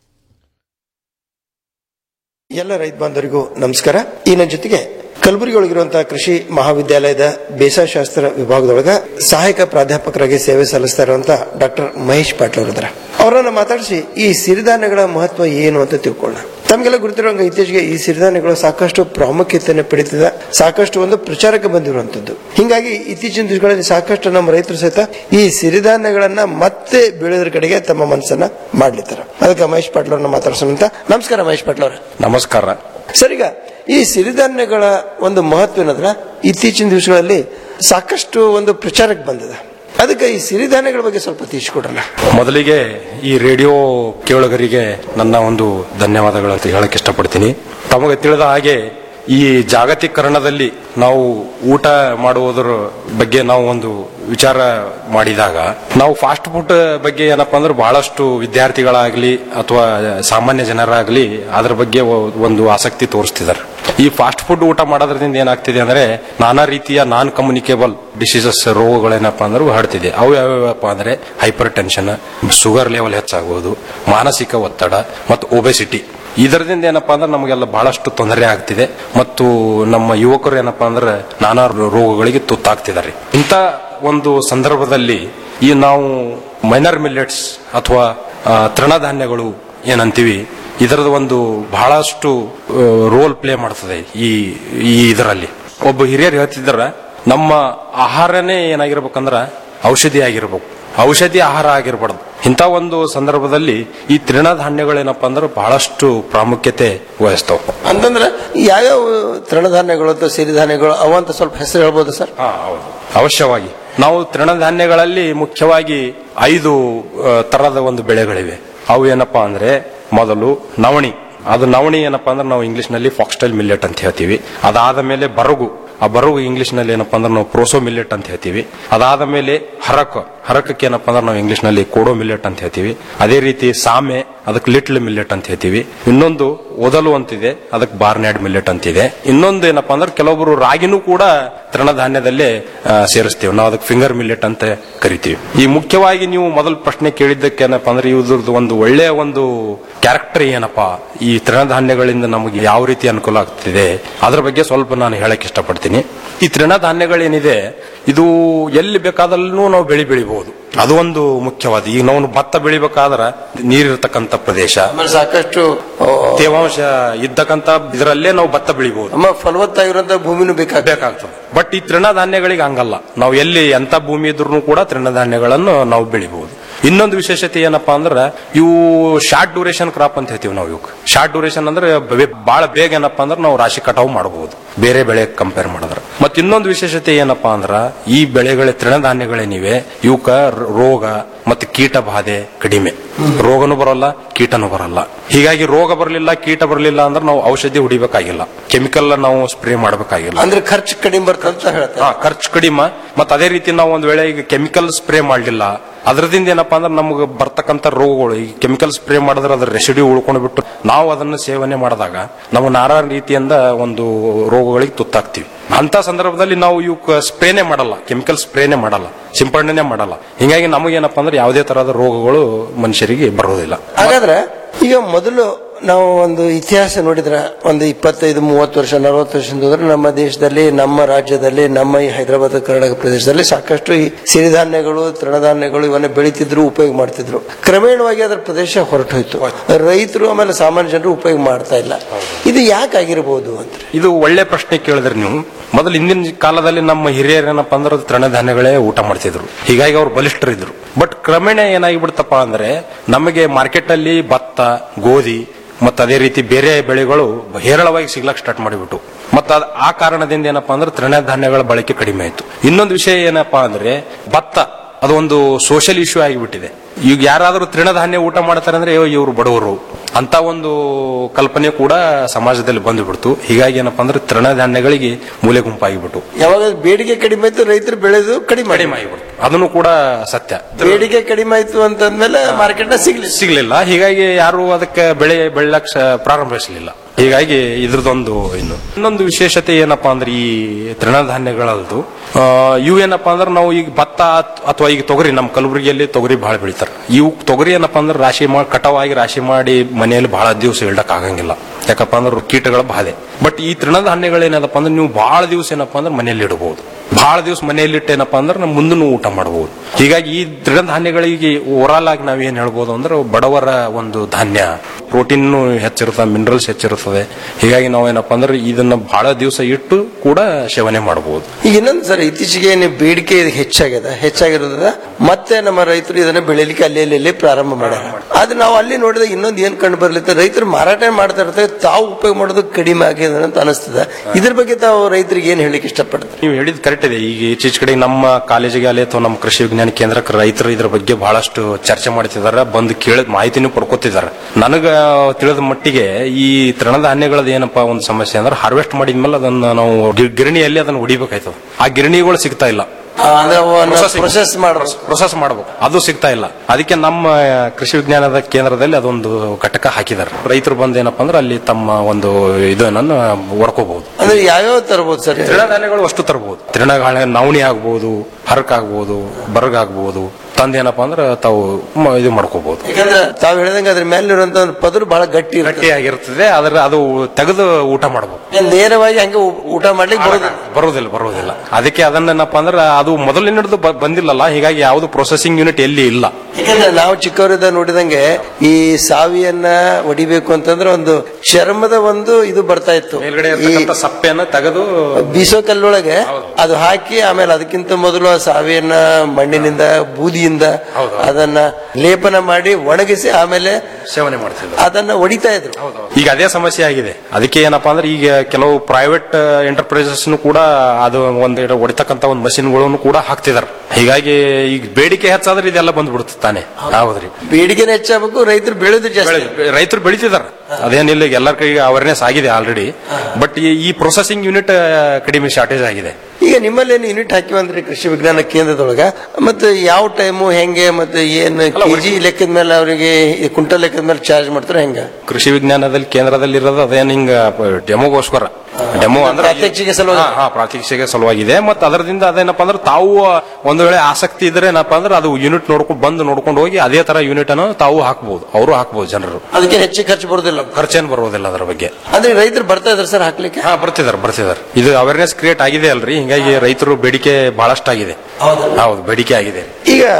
ಎಲ್ಲ ರೈತ ಬಾಂಧವರಿಗೂ ನಮಸ್ಕಾರ ಈ ನನ್ನ ಜೊತೆಗೆ ಕಲಬುರಗಿ ಒಳಗಿರುವಂತಹ ಕೃಷಿ ಮಹಾವಿದ್ಯಾಲಯದ ಬೇಸಾಯಶಾಸ್ತ್ರ ವಿಭಾಗದೊಳಗ ಸಹಾಯಕ ಪ್ರಾಧ್ಯಾಪಕರಾಗಿ ಸೇವೆ ಸಲ್ಲಿಸ್ತಾ ಇರುವಂತಹ ಡಾಕ್ಟರ್ ಮಹೇಶ್ ಪಾಟೀಲ್ ಅವರಿದ್ದಾರೆ ಅವರನ್ನ ಮಾತಾಡಿಸಿ ಈ ಸಿರಿಧಾನ್ಯಗಳ ಮಹತ್ವ ಏನು ಅಂತ ತಿಳ್ಕೊಳ್ಳೋಣ ತಮಗೆಲ್ಲ ಗೊತ್ತಿರುವಂಗ ಇತ್ತೀಚೆಗೆ ಈ ಸಿರಿಧಾನ್ಯಗಳು ಸಾಕಷ್ಟು ಪ್ರಾಮುಖ್ಯತೆಯನ್ನು ಪಡಿತಿದೆ ಸಾಕಷ್ಟು ಒಂದು ಪ್ರಚಾರಕ್ಕೆ ಬಂದಿರುವಂತದ್ದು ಹಿಂಗಾಗಿ ಇತ್ತೀಚಿನ ದಿವಸಗಳಲ್ಲಿ ಸಾಕಷ್ಟು ನಮ್ಮ ರೈತರು ಸಹಿತ ಈ ಸಿರಿಧಾನ್ಯಗಳನ್ನ ಮತ್ತೆ ಬೆಳೆಯೋದ್ರ ಕಡೆಗೆ ತಮ್ಮ ಮನಸ್ಸನ್ನ ಮಾಡ್ಲಿತ್ತಾರ ಅದಕ್ಕೆ ಮಹೇಶ್ ಪಾಟೀಲ್ ಅವ್ರನ್ನ ಮಾತಾಡ್ಸೋಣ ಅಂತ ನಮಸ್ಕಾರ ಮಹೇಶ್ ಪಾಟೀಲ್ ಅವ್ರೆ ನಮಸ್ಕಾರ ಸರ್ ಈಗ ಈ ಸಿರಿಧಾನ್ಯಗಳ ಒಂದು ಮಹತ್ವ ಏನಂದ್ರ ಇತ್ತೀಚಿನ ದಿವಸಗಳಲ್ಲಿ ಸಾಕಷ್ಟು ಒಂದು ಪ್ರಚಾರಕ್ಕೆ ಬಂದಿದೆ ಅದಕ್ಕೆ ಈ ಸಿರಿಧಾನ್ಯಗಳ ಬಗ್ಗೆ ಸ್ವಲ್ಪ ತಿಳಿಸ್ಕೊಡ್ರಲ್ಲ ಮೊದಲಿಗೆ ಈ ರೇಡಿಯೋ ಕೇಳುಗರಿಗೆ ನನ್ನ ಒಂದು ಧನ್ಯವಾದಗಳು ಅಂತ ಹೇಳಕ್ ಇಷ್ಟಪಡ್ತೀನಿ ತಮಗೆ ತಿಳಿದ ಹಾಗೆ ಈ ಜಾಗತೀಕರಣದಲ್ಲಿ ನಾವು ಊಟ ಮಾಡುವುದರ ಬಗ್ಗೆ ನಾವು ಒಂದು ವಿಚಾರ ಮಾಡಿದಾಗ ನಾವು ಫಾಸ್ಟ್ ಫುಡ್ ಬಗ್ಗೆ ಏನಪ್ಪಾ ಅಂದ್ರೆ ಬಹಳಷ್ಟು ವಿದ್ಯಾರ್ಥಿಗಳಾಗ್ಲಿ ಅಥವಾ ಸಾಮಾನ್ಯ ಜನರಾಗ್ಲಿ ಅದ್ರ ಬಗ್ಗೆ ಒ- ಒಂದು ಆಸಕ್ತಿ ತೋರಿಸ್ತಿದ್ದಾರೆ ಈ ಫಾಸ್ಟ್ ಫುಡ್ ಊಟ ಮಾಡೋದ್ರಿಂದ ಏನಾಗ್ತಿದೆ ಅಂದ್ರೆ ನಾನಾ ರೀತಿಯ ನಾನ್ ಕಮ್ಯುನಿಕೇಬಲ್ ಡಿಸೀಸಸ್ ರೋಗಗಳೇನಪ್ಪ ಅಂದ್ರೆ ಹರಡ್ತಿದೆ ಅವು ಯಾವ್ಯಾವಪ್ಪ ಅಂದ್ರೆ ಹೈಪರ್ ಟೆನ್ಷನ್ ಶುಗರ್ ಲೆವೆಲ್ ಹೆಚ್ಚಾಗುವುದು ಮಾನಸಿಕ ಒತ್ತಡ ಮತ್ತು ಒಬೆಸಿಟಿ ಇದರದಿಂದ ಏನಪ್ಪಾ ಅಂದ್ರೆ ನಮಗೆಲ್ಲ ಬಹಳಷ್ಟು ತೊಂದರೆ ಆಗ್ತಿದೆ ಮತ್ತು ನಮ್ಮ ಯುವಕರು ಏನಪ್ಪಾ ಅಂದ್ರೆ ನಾನಾ ರೋಗಗಳಿಗೆ ತುತ್ತಾಗ್ತಿದ್ದಾರೆ ಇಂಥ ಒಂದು ಸಂದರ್ಭದಲ್ಲಿ ಈ ನಾವು ಮೈನರ್ ಮಿಲ್ಲೆಟ್ಸ್ ಅಥವಾ ಆ, ತೃಣಧಾನ್ಯಗಳು ಏನಂತೀವಿ ಇದರದ ಒಂದು ಬಹಳಷ್ಟು ರೋಲ್ ಪ್ಲೇ ಮಾಡ್ತದೆ ಈ ಈ ಇದರಲ್ಲಿ ಒಬ್ಬ ಹಿರಿಯರು ಹೇಳ್ತಿದ್ದಾರ ನಮ್ಮ ಆಹಾರನೇ ಏನಾಗಿರ್ಬೇಕಂದ್ರ ಔಷಧಿ ಆಗಿರ್ಬೇಕು ಔಷಧಿ ಆಹಾರ ಆಗಿರ್ಬಾರ್ದು ಇಂಥ ಒಂದು ಸಂದರ್ಭದಲ್ಲಿ ಈ ತೃಣಧಾನ್ಯಗಳೇನಪ್ಪ ಅಂದ್ರೆ ಬಹಳಷ್ಟು ಪ್ರಾಮುಖ್ಯತೆ ವಹಿಸ್ತಾವ ಅಂತಂದ್ರೆ ಯಾವ್ಯಾವ ತೃಣಧಾನ್ಯಗಳು ಅಥವಾ ಸಿರಿಧಾನ್ಯಗಳು ಅವ ಅಂತ ಸ್ವಲ್ಪ ಹೆಸರು ಹೇಳ್ಬೋದು ಸರ್ ಅವಶ್ಯವಾಗಿ ನಾವು ತೃಣಧಾನ್ಯಗಳಲ್ಲಿ ಮುಖ್ಯವಾಗಿ ಐದು ಆ, ತರದ ಒಂದು ಬೆಳೆಗಳಿವೆ ಅವು ಏನಪ್ಪಾ ಅಂದ್ರೆ ಮೊದಲು ನವಣಿ ಅದು ನವಣಿ ಏನಪ್ಪಾ ಅಂದ್ರೆ ನಾವು ಇಂಗ್ಲಿಷ್ ನಲ್ಲಿ ಫಾಕ್ಸ್ಟೈಲ್ ಮಿಲ್ಲೆಟ್ ಅಂತ ಹೇಳ್ತೀವಿ ಅದಾದ ಮೇಲೆ ಬರಗು ಆ ಬರಗು ಇಂಗ್ಲಿಷ್ ನಲ್ಲಿ ಏನಪ್ಪಾ ಅಂದ್ರೆ ನಾವು ಪ್ರೋಸೋ ಮಿಲ್ಲೆಟ್ ಅಂತ ಹೇಳ್ತೀವಿ ಅದಾದ ಮೇಲೆ ಹರಕ ಹರಕಕ್ಕೆ ಏನಪ್ಪಾ ಅಂದ್ರೆ ನಾವು ಇಂಗ್ಲಿಷ್ ನಲ್ಲಿ ಕೋಡೋ ಮಿಲ್ಲೆಟ್ ಅಂತ ಹೇಳ್ತೀವಿ ಅದೇ ರೀತಿ ಸಾಮೆ ಅದಕ್ಕೆ ಲಿಟ್ಲ್ ಮಿಲ್ಲೆಟ್ ಅಂತ ಹೇಳ್ತೀವಿ ಇನ್ನೊಂದು ಒದಲು ಅಂತಿದೆ ಅದಕ್ಕೆ ಬಾರ್ನ್ಯಾಡ್ ಮಿಲ್ಲೆಟ್ ಅಂತಿದೆ ಇನ್ನೊಂದು ಏನಪ್ಪಾ ಅಂದ್ರೆ ಕೆಲವೊಬ್ರು ರಾಗಿನೂ ಕೂಡ ತೃಣಧಾನ್ಯದಲ್ಲೇ ಆ, ಸೇರಿಸ್ತೀವಿ ನಾವು ಅದಕ್ಕೆ ಫಿಂಗರ್ ಮಿಲ್ಲೆಟ್ ಅಂತ ಕರಿತೀವಿ ಈ ಮುಖ್ಯವಾಗಿ ನೀವು ಮೊದಲ ಪ್ರಶ್ನೆ ಕೇಳಿದ್ದಕ್ಕೆ ಏನಪ್ಪಾ ಅಂದ್ರೆ ಇದ್ರದ್ದು ಒಂದು ಒಳ್ಳೆಯ ಒಂದು ಕ್ಯಾರೆಕ್ಟರ್ ಏನಪ್ಪಾ ಈ ತೃಣಧಾನ್ಯಗಳಿಂದ ನಮಗೆ ಯಾವ ರೀತಿ ಅನುಕೂಲ ಆಗ್ತಿದೆ ಅದ್ರ ಬಗ್ಗೆ ಸ್ವಲ್ಪ ನಾನು ಹೇಳಕ್ ಇಷ್ಟಪಡ್ತೀನಿ ಈ ತೃಣಧಾನ್ಯಗಳೇನಿದೆ ಇದು ಎಲ್ಲಿ ಬೇಕಾದಲ್ಲೂ ನಾವು ಬೆಳಿ ಬೆಳಿಬಹುದು ಅದು ಒಂದು ಮುಖ್ಯವಾದ ಈಗ ನಾವು ಭತ್ತ ಬೆಳಿಬೇಕಾದ್ರ ನೀರಿರ್ತಕ್ಕಂಥ ಪ್ರದೇಶ ಆಮೇಲೆ ಸಾಕಷ್ಟು ಆ, ತೇವಾಂಶ ಇದ್ದಕ್ಕಂತ ಇದರಲ್ಲೇ ನಾವು ಭತ್ತ ಬೆಳಿಬಹುದು ನಮ್ಮ ಫಲವತ್ತಾಗಿರುವಂತ ಭೂಮಿನೂ ಬೇಕಾಗ್ತದೆ ಬೇಕಾಗ್ತದೆ ಬಟ್ ಈ ತೃಣಧಾನ್ಯಗಳಿಗೆ ಹಂಗಲ್ಲ ನಾವು ಎಲ್ಲಿ ಎಂತ ಭೂಮಿ ಇದ್ರೂ ಕೂಡ ತೃಣಧಾನ್ಯಗಳನ್ನು ನಾವು ಬೆಳಿಬಹುದು ಇನ್ನೊಂದು ವಿಶೇಷತೆ ಏನಪ್ಪಾ ಅಂದ್ರೆ ಇವು ಶಾರ್ಟ್ ಡ್ಯೂರೇಷನ್ ಕ್ರಾಪ್ ಅಂತ ಹೇಳ್ತೀವಿ ನಾವು ಇವಕ್ಕೆ ಶಾರ್ಟ್ ಡ್ಯೂರೇಷನ್ ಅಂದ್ರೆ ಬೆ- ಬಹಳ ಬೇಗ ಏನಪ್ಪಾ ಅಂದ್ರೆ ನಾವು ರಾಶಿ ಕಟಾವು ಮಾಡಬಹುದು ಬೇರೆ ಬೆಳೆ ಕಂಪೇರ್ ಮಾಡಿದ್ರೆ ಮತ್ತೆ ಇನ್ನೊಂದು ವಿಶೇಷತೆ ಏನಪ್ಪಾ ಅಂದ್ರ ಈ ಬೆಳೆಗಳ ತೃಣಧಾನ್ಯಗಳೇನಿವೆ ಇವಕ್ಕ ರ- ರೋಗ ಮತ್ತೆ ಕೀಟ ಬಾಧೆ ಕಡಿಮೆ ರೋಗನೂ ಬರಲ್ಲ ಕೀಟನೂ ಬರಲ್ಲ ಹೀಗಾಗಿ ರೋಗ ಬರಲಿಲ್ಲ ಕೀಟ ಬರಲಿಲ್ಲ ಅಂದ್ರೆ ನಾವು ಔಷಧಿ ಹೊಡಿಬೇಕಾಗಿಲ್ಲ ಕೆಮಿಕಲ್ ನಾವು ಸ್ಪ್ರೇ ಮಾಡಬೇಕಾಗಿಲ್ಲ ಅಂದ್ರೆ ಖರ್ಚು ಕಡಿಮೆ ಬರ್ತಂತ ಹೇಳ್ತಾರೆ ಹಾ, ಖರ್ಚು ಕಡಿಮೆ ಮತ್ತೆ ಅದೇ ರೀತಿ ನಾವು ಒಂದ್ ವೇಳೆ ಈಗ ಕೆಮಿಕಲ್ ಸ್ಪ್ರೇ ಮಾಡಲಿಲ್ಲ ಅದರದಿಂದ ಏನಪ್ಪಾ ಅಂದ್ರೆ ನಮಗೆ ಬರ್ತಕ್ಕಂಥ ರೋಗಗಳು ಈ ಕೆಮಿಕಲ್ ಸ್ಪ್ರೇ ಮಾಡಿದ್ರೆ ಅದ್ರ ರೆಸಿಡ್ಯೂ ಉಳ್ಕೊಂಡು ಬಿಟ್ಟು ನಾವು ಅದನ್ನು ಸೇವನೆ ಮಾಡಿದಾಗ ನಾವು ನಾನಾ ರೀತಿಯಿಂದ ಒಂದು ರೋಗಗಳಿಗೆ ತುತ್ತಾಗ್ತೀವಿ ಅಂತ ಸಂದರ್ಭದಲ್ಲಿ ನಾವು ಇವು ಸ್ಪ್ರೇನೆ ಮಾಡಲ್ಲ ಕೆಮಿಕಲ್ ಸ್ಪ್ರೇನೆ ಮಾಡಲ್ಲ ಸಿಂಪಡಣೆ ಮಾಡಲ್ಲ ಹಿಂಗಾಗಿ ನಮಗೇನಪ್ಪಾ ಅಂದ್ರೆ ಯಾವುದೇ ತರಹದ ರೋಗಗಳು ಮನುಷ್ಯರಿಗೆ ಬರೋದಿಲ್ಲ ಹಾಗಾದ್ರೆ ಈಗ ಮೊದಲು ನಾವು ಒಂದು ಇತಿಹಾಸ ನೋಡಿದ್ರೆ ಒಂದು ಇಪ್ಪತ್ತೈದು ಮೂವತ್ತು ವರ್ಷ ನಲವತ್ತು ವರ್ಷದಿಂದ ಹೋದ್ರೆ ನಮ್ಮ ದೇಶದಲ್ಲಿ ನಮ್ಮ ರಾಜ್ಯದಲ್ಲಿ ನಮ್ಮ ಈ ಹೈದರಾಬಾದ್ ಕರ್ನಾಟಕ ಪ್ರದೇಶದಲ್ಲಿ ಸಾಕಷ್ಟು ಈ ಸಿರಿಧಾನ್ಯಗಳು ತೃಣಧಾನ್ಯಗಳು ಇವನ್ನ ಬೆಳಿತಿದ್ರು ಉಪಯೋಗ ಮಾಡ್ತಿದ್ರು ಕ್ರಮೇಣವಾಗಿ ಅದರ ಪ್ರದೇಶ ಹೊರಟು ಹೋಯ್ತು ರೈತರು ಆಮೇಲೆ ಸಾಮಾನ್ಯ ಜನರು ಉಪಯೋಗ ಮಾಡ್ತಾ ಇಲ್ಲ ಇದು ಯಾಕೆ ಆಗಿರಬಹುದು ಅಂತ ಇದು ಒಳ್ಳೆ ಪ್ರಶ್ನೆ ಕೇಳಿದ್ರಿ ನೀವು ಮೊದಲು ಹಿಂದಿನ ಕಾಲದಲ್ಲಿ ನಮ್ಮ ಹಿರಿಯರು ಏನಪ್ಪಾ ಅಂದ್ರೆ ಅದು ತೃಣಧಾನ್ಯಗಳೇ ಊಟ ಮಾಡ್ತಿದ್ರು ಹೀಗಾಗಿ ಅವ್ರು ಬಲಿಷ್ಠರಿದ್ರು ಬಟ್ ಕ್ರಮೇಣ ಏನಾಗಿಬಿಡ್ತಪ್ಪ ಅಂದ್ರೆ ನಮಗೆ ಮಾರ್ಕೆಟ್ ಅಲ್ಲಿ ಭತ್ತ ಗೋಧಿ ಮತ್ತೆ ಅದೇ ರೀತಿ ಬೇರೆ ಬೆಳೆಗಳು ಹೇರಳವಾಗಿ ಸಿಗ್ಲಕ್ ಸ್ಟಾರ್ಟ್ ಮಾಡಿಬಿಟ್ಟು ಮತ್ತೆ ಅದ್- ಆ ಕಾರಣದಿಂದ ಏನಪ್ಪಾ ಅಂದ್ರೆ ತೃಣಧಾನ್ಯಗಳ ಬಳಕೆ ಕಡಿಮೆ ಆಯ್ತು ಇನ್ನೊಂದು ವಿಷಯ ಏನಪ್ಪಾ ಅಂದ್ರೆ ಭತ್ತ ಅದು ಒಂದು ಸೋಷಿಯಲ್ ಇಶ್ಯೂ ಆಗಿಬಿಟ್ಟಿದೆ ಈಗ ಯಾರಾದ್ರೂ ತೃಣಧಾನ್ಯ ಊಟ ಮಾಡ್ತಾರೆ ಅಂದ್ರೆ ಅಯ್ಯೋ ಇವರು ಬಡವರು ಅಂತ ಒಂದು ಕಲ್ಪನೆ ಕೂಡ ಸಮಾಜದಲ್ಲಿ ಬಂದುಬಿಡ್ತು ಹೀಗಾಗಿ ಏನಪ್ಪಾ ಅಂದ್ರೆ ತೃಣಧಾನ್ಯಗಳಿಗೆ ಮೂಲೆ ಗುಂಪಾಗಿಬಿಟ್ಟು ಯಾವಾಗ ಬೇಡಿಕೆ ಕಡಿಮೆ ಆಯ್ತು ರೈತರು ಬೆಳೆದು ಕಡಿಮೆ ಕಡಿಮೆ ಆಗಿಬಿಡ್ತು ಅದನ್ನು ಕೂಡ ಸತ್ಯ ಬೇಡಿಕೆ ಕಡಿಮೆ ಆಯ್ತು ಅಂತಂದ್ಮೇಲೆ ಮಾರ್ಕೆಟ್ ನ ಸಿಗ್ಲಿ ಸಿಗ್ಲಿಲ್ಲ ಹೀಗಾಗಿ ಯಾರು ಅದಕ್ಕೆ ಬೆಳೆ ಬೆಳ್ಳಕ್ ಸ- ಪ್ರಾರಂಭಿಸಲಿಲ್ಲ ಹೀಗಾಗಿ ಇದ್ರದೊಂದು ಇನ್ನು ಇನ್ನೊಂದು ವಿಶೇಷತೆ ಏನಪ್ಪಾ ಅಂದ್ರೆ ಈ ತೃಣಧಾನ್ಯಗಳದ್ದು ಆ, ಇವು ಏನಪ್ಪಾ ಅಂದ್ರೆ ನಾವು ಈಗ ಭತ್ತ ಅತ್- ಅಥವಾ ಈಗ ತೊಗರಿ ನಮ್ಮ ಕಲಬುರಗಿಯಲ್ಲಿ ತೊಗರಿ ಬಹಳ ಬೆಳಿತಾರೆ ಇವು ತೊಗರಿ ಏನಪ್ಪಾ ಅಂದ್ರೆ ರಾಶಿ ಮಾಡಿ ಕಟಾವಾಗಿ ರಾಶಿ ಮಾಡಿ ಮನೆಯಲ್ಲಿ ಬಹಳ ದಿವಸ ಇಡಕ್ ಆಗಂಗಿಲ್ಲ ಯಾಕಪ್ಪ ಅಂದ್ರೆ ಕೀಟಗಳ ಬಾಧೆ ಬಟ್ ಈ ತೃಣಧಾನ್ಯಗಳು ಏನದಪ್ಪ ಅಂದ್ರೆ ನೀವು ಬಹಳ ದಿವಸ ಏನಪ್ಪಾ ಅಂದ್ರೆ ಮನೆಯಲ್ಲಿ ಇಡಬಹುದು ಬಹಳ ದಿವಸ ಮನೆಯಲ್ಲಿ ಇಟ್ಟು ಏನಪ್ಪಾ ಅಂದ್ರೆ ನಮ್ಮ ಮುಂದೂ ಊಟ ಮಾಡಬಹುದು ಹೀಗಾಗಿ ಈ ತೃಣಧಾನ್ಯಗಳಿಗೆ ಓವರಾಲ್ ಆಗಿ ನಾವ್ ಏನ್ ಹೇಳ್ಬೋದು ಅಂದ್ರೆ ಬಡವರ ಒಂದು ಧಾನ್ಯ ಪ್ರೋಟೀನ್ ಹೆಚ್ಚಿರ್ತದೆ ಮಿನರಲ್ಸ್ ಹೆಚ್ಚಿರುತ್ತದೆ ಹೀಗಾಗಿ ನಾವು ಏನಪ್ಪಾ ಅಂದ್ರೆ ಇದನ್ನ ಬಹಳ ದಿವಸ ಇಟ್ಟು ಕೂಡ ಸೇವನೆ ಮಾಡಬಹುದು ಈಗ ಇನ್ನೊಂದು ಸರ್ ಇತ್ತೀಚೆಗೆ ಏನು ಬೇಡಿಕೆ ಇದು ಹೆಚ್ಚಾಗ್ಯದ ಹೆಚ್ಚಾಗಿರೋದ್ರಿಂದ ಮತ್ತೆ ನಮ್ಮ ರೈತರು ಇದನ್ನ ಬೆಳಿಲಿಕ್ಕೆ ಅಲ್ಲಿ ಅಲ್ಲಿ ಅಲ್ಲಿ ಪ್ರಾರಂಭ ಮಾಡ್ಯಾರ ಆದ್ರೆ ನಾವು ಅಲ್ಲಿ ನೋಡಿದಾಗ ಇನ್ನೊಂದು ಏನ್ ಕಂಡು ಬರ್ಲಿತ್ತೆ ರೈತರು ಮಾರಾಟ ಮಾಡ್ತಾ ಇರ್ತಾರೆ ತಾವು ಉಪಯೋಗ ಮಾಡೋದು ಕಡಿಮೆ ಆಗಿದೆ ಅಂತ ಅನಿಸ್ತದೆ ಇದ್ರ ಬಗ್ಗೆ ತಾವು ರೈತರಿಗೆ ಏನ್ ಹೇಳಿಕ್ಕೆ ಇಷ್ಟಪಡ್ತಾರೆ ನೀವು ಹೇಳಿದ್ ಕರೆಕ್ಟ್ ಇದೆ ಈಗ ಈಚೀಚೆ ಕಡೆ ನಮ್ಮ ಕಾಲೇಜಿಗೆ ಅಲ್ಲಿ ಅಥವಾ ನಮ್ಮ ಕೃಷಿ ವಿಜ್ಞಾನ ಕೇಂದ್ರಕ್ಕೆ ರೈತರು ಇದ್ರ ಬಗ್ಗೆ ಬಹಳಷ್ಟು ಚರ್ಚೆ ಮಾಡ್ತಿದಾರೆ ಬಂದು ಕೇಳಿದ ಮಾಹಿತಿನೂ ಪಡ್ಕೋತಿದ್ದಾರೆ ನನಗ ತಿಳಿದ ಮಟ್ಟಿಗೆ ಈ ತೃಣಧಾನ್ಯಗಳದ ಏನಪ್ಪಾ ಒಂದು ಸಮಸ್ಯೆ ಅಂದ್ರೆ ಹಾರ್ವೆಸ್ಟ್ ಮಾಡಿದ್ಮೇಲೆ ಅದನ್ನ ನಾವು ಗಿ- ಗಿರಣಿಯಲ್ಲಿ ಅದನ್ನ ಹೊಡಿಬೇಕಾಯ್ತದ ಆ ಗಿರಣಿಗಳು ಸಿಗ್ತಾ ಇಲ್ಲ ಅಂದ್ರೆ ಪ್ರೊಸೆಸ್ ಮಾಡಬೇಕು ಪ್ರೊಸೆಸ್ ಮಾಡಬೇಕು ಅದು ಸಿಗ್ತಾ ಇಲ್ಲ ಅದಕ್ಕೆ ನಮ್ಮ ಕೃಷಿ ವಿಜ್ಞಾನದ ಕೇಂದ್ರದಲ್ಲಿ ಅದೊಂದು ಘಟಕ ಹಾಕಿದ್ದಾರೆ ರೈತರು ಬಂದು ಏನಪ್ಪಾ ಅಂದ್ರೆ ಅಲ್ಲಿ ತಮ್ಮ ಒಂದು ಇದನ್ನ ಹೊಡ್ಕೋಬಹುದು ಅಂದ್ರೆ ಯಾವ್ಯಾವ ತರಬಹುದು ಸರ್ ತೃಣಧಾನ್ಯಗಳು ಅಷ್ಟು ತರಬಹುದು ತೃಣಗಳ ನವಣಿ ಆಗ್ಬಹುದು ಹರಕ್ ಆಗ್ಬಹುದು ಬರ್ಗ್ ಆಗ್ಬಹುದು ತಂದೇನಪ್ಪಾ ಅಂದ್ರೆ ತಾವು ಮ- ಇದು ಮಾಡ್ಕೋಬಹುದು ಯಾಕಂದ್ರೆ ತಾವು ಹೇಳಿದಂಗೆ ಅದ್ರ ಮೇಲಿರುವಂತ ಒಂದು ಪದರು ಬಹಳ ಗಟ್ಟಿ ಇರುತ್ತೆ. ಗಟ್ಟಿಯಾಗಿರ್ತದೆ ಆದ್ರೆ ಅದು ತೆಗೆದು ಊಟ ಮಾಡಬಹುದು ಏನ್ ನೇರವಾಗಿ ಹಂಗೆ ಊ- ಊಟ ಮಾಡ್ಲಿಕ್ಕೆ ಬರೋದಿಲ್ಲ ಬರೋದಿಲ್ಲ ಬರೋದಿಲ್ಲ ಅದಕ್ಕೆ ಅದನ್ನೇನಪ್ಪ ಅಂದ್ರೆ ಅದು ಮೊದಲಿನ ಹಿಡಿದು ಬ- ಬಂದಿಲ್ಲಲ್ಲ ಹೀಗಾಗಿ ಯಾವುದು ಪ್ರೊಸೆಸಿಂಗ್ ಯೂನಿಟ್ ಎಲ್ಲಿ ಇಲ್ಲ ಯಾಕಂದ್ರೆ ನಾವು ಚಿಕ್ಕವರಿದ್ದ ನೋಡಿದಂಗೆ ಈ ಸಾವಿಯನ್ನ ಹೊಡಿಬೇಕು ಅಂತಂದ್ರೆ ಒಂದು ಚರ್ಮದ ಒಂದು ಇದು ಬರ್ತಾ ಇತ್ತು ಮೇಲ್ಗಡೆ ಇರ್ತಕ್ಕಂಥ ಸಪ್ಪೆಯನ್ನು ತೆಗೆದು ಬೀಸೋ ಕಲ್ಲೊಳಗೆ ಅದು ಹಾಕಿ ಆಮೇಲೆ ಅದಕ್ಕಿಂತ ಮೊದಲು ಆ ಸಾವಿಯನ್ನ ಮಣ್ಣಿನಿಂದ ಬೂದಿಯಿಂದ ಅದನ್ನ ಲೇಪನ ಮಾಡಿ ಒಣಗಿಸಿ ಆಮೇಲೆ ಸೇವನೆ ಮಾಡ್ತಿದ್ರು ಅದನ್ನ ಹೊಡಿತಾ ಇದ್ರು ಈಗ ಅದೇ ಸಮಸ್ಯೆ ಆಗಿದೆ ಅದಕ್ಕೆ ಏನಪ್ಪಾ ಅಂದ್ರೆ ಈಗ ಕೆಲವು ಪ್ರೈವೇಟ್ ಎಂಟರ್ಪ್ರೈಸಸ್ ಕೂಡ ಅದು ಒಂದು ಹೊಡಿತಕ್ಕಂತ ಒಂದು ಮಷಿನ್ಗಳನ್ನು ಕೂಡ ಹಾಕ್ತಿದಾರೆ ಹೀಗಾಗಿ ಈಗ ಬೇಡಿಕೆ ಹೆಚ್ಚಾದ್ರೆ ಇದೆಲ್ಲ ಬಂದ್ಬಿಡುತ್ತೆ ತಾನೆ ಹೌದ್ರಿ ಬೇಡಿಕೆನೇ ಹೆಚ್ಚಾಗಬೇಕು ರೈತರು ಬೆಳೆದು ಜಾಸ್ತಿ ರೈತರು ಬೆಳಿತಿದಾರ ಅದೇನಿಲ್ಲ ಈಗ ಎಲ್ಲರ ಕೈಗೆ ಅವೇರ್ನೆಸ್ ಆಗಿದೆ ಆಲ್ರೆಡಿ ಬಟ್ ಈ ಪ್ರೊಸೆಸಿಂಗ್ ಯೂನಿಟ್ ಕಡಿಮೆ ಶಾರ್ಟೇಜ್ ಆಗಿದೆ ಈಗ ನಿಮ್ಮಲ್ಲಿ ಏನು ಯೂನಿಟ್ ಹಾಕಿವಂದ್ರಿ ಕೃಷಿ ವಿಜ್ಞಾನ ಕೇಂದ್ರದೊಳಗ ಮತ್ತೆ ಯಾವ ಟೈಮು ಹೆಂಗೆ ಮತ್ತೆ ಏನ್ ಕೆಜಿ ಲೆಕ್ಕದ ಮೇಲೆ ಅವರಿಗೆ ಕುಂಟಲ್ ಲೆಕ್ಕದ ಮೇಲೆ ಚಾರ್ಜ್ ಮಾಡ್ತಾರೆ ಹೆಂಗ ಕೃಷಿ ವಿಜ್ಞಾನದಲ್ಲಿ ಕೇಂದ್ರದಲ್ಲಿ ಇರೋದು ಅದೇನ್ ಹಿಂಗ ಡೆಮೋಗೋಸ್ಕರ ಡೆಮೋ ಅಂದ್ರೆ ಪ್ರಾತ್ಯಕ್ಷಿಕೆ ಸಲುವಾಗಿ. ಹಾ, ಹಾ ಪ್ರಾತ್ಯಕ್ಷಿಕೆ ಸಲುವಾಗಿದೆ ಮತ್ತೆ ಅದರದಿಂದ ಅದೇನಪ್ಪ ಅಂದ್ರೆ ತಾವು ಒಂದು ವೇಳೆ ಆಸಕ್ತಿ ಇದ್ರೆ ಏನಪ್ಪಾ ಅಂದ್ರೆ ಅದು ಯೂನಿಟ್ ನೋಡ್ಕೊಂಡು ಬಂದು ನೋಡ್ಕೊಂಡು ಹೋಗಿ ಅದೇ ತರ ಯೂನಿಟ್ ಅನ್ನು ತಾವು ಹಾಕ್ಬಹುದು ಅವರು ಹಾಕ್ಬಹುದು ಜನರು ಅದಕ್ಕೆ ಹೆಚ್ಚಿಗೆ ಖರ್ಚು ಬರೋದಿಲ್ಲ ಖರ್ಚೇನು ಬರೋದಿಲ್ಲ ಅದರ ಬಗ್ಗೆ ಅಂದ್ರೆ ರೈತರು ಬರ್ತಾ ಇದಾರೆ ಸರ್ ಹಾಕ್ಲಿಕ್ಕೆ ಹಾ ಬರ್ತಿದಾರೆ ಬರ್ತಿದಾರೆ ಇದು ಅವೇರ್ನೆಸ್ ಕ್ರಿಯೇಟ್ ಆಗಿದೆ ಅಲ್ರಿ ಹಿಂಗಾಗಿ ರೈತರು ಬೇಡಿಕೆ ಬಹಳಷ್ಟಾಗಿದೆ ಹೌದು ಬೇಡಿಕೆ ಆಗಿದೆ ಈಗ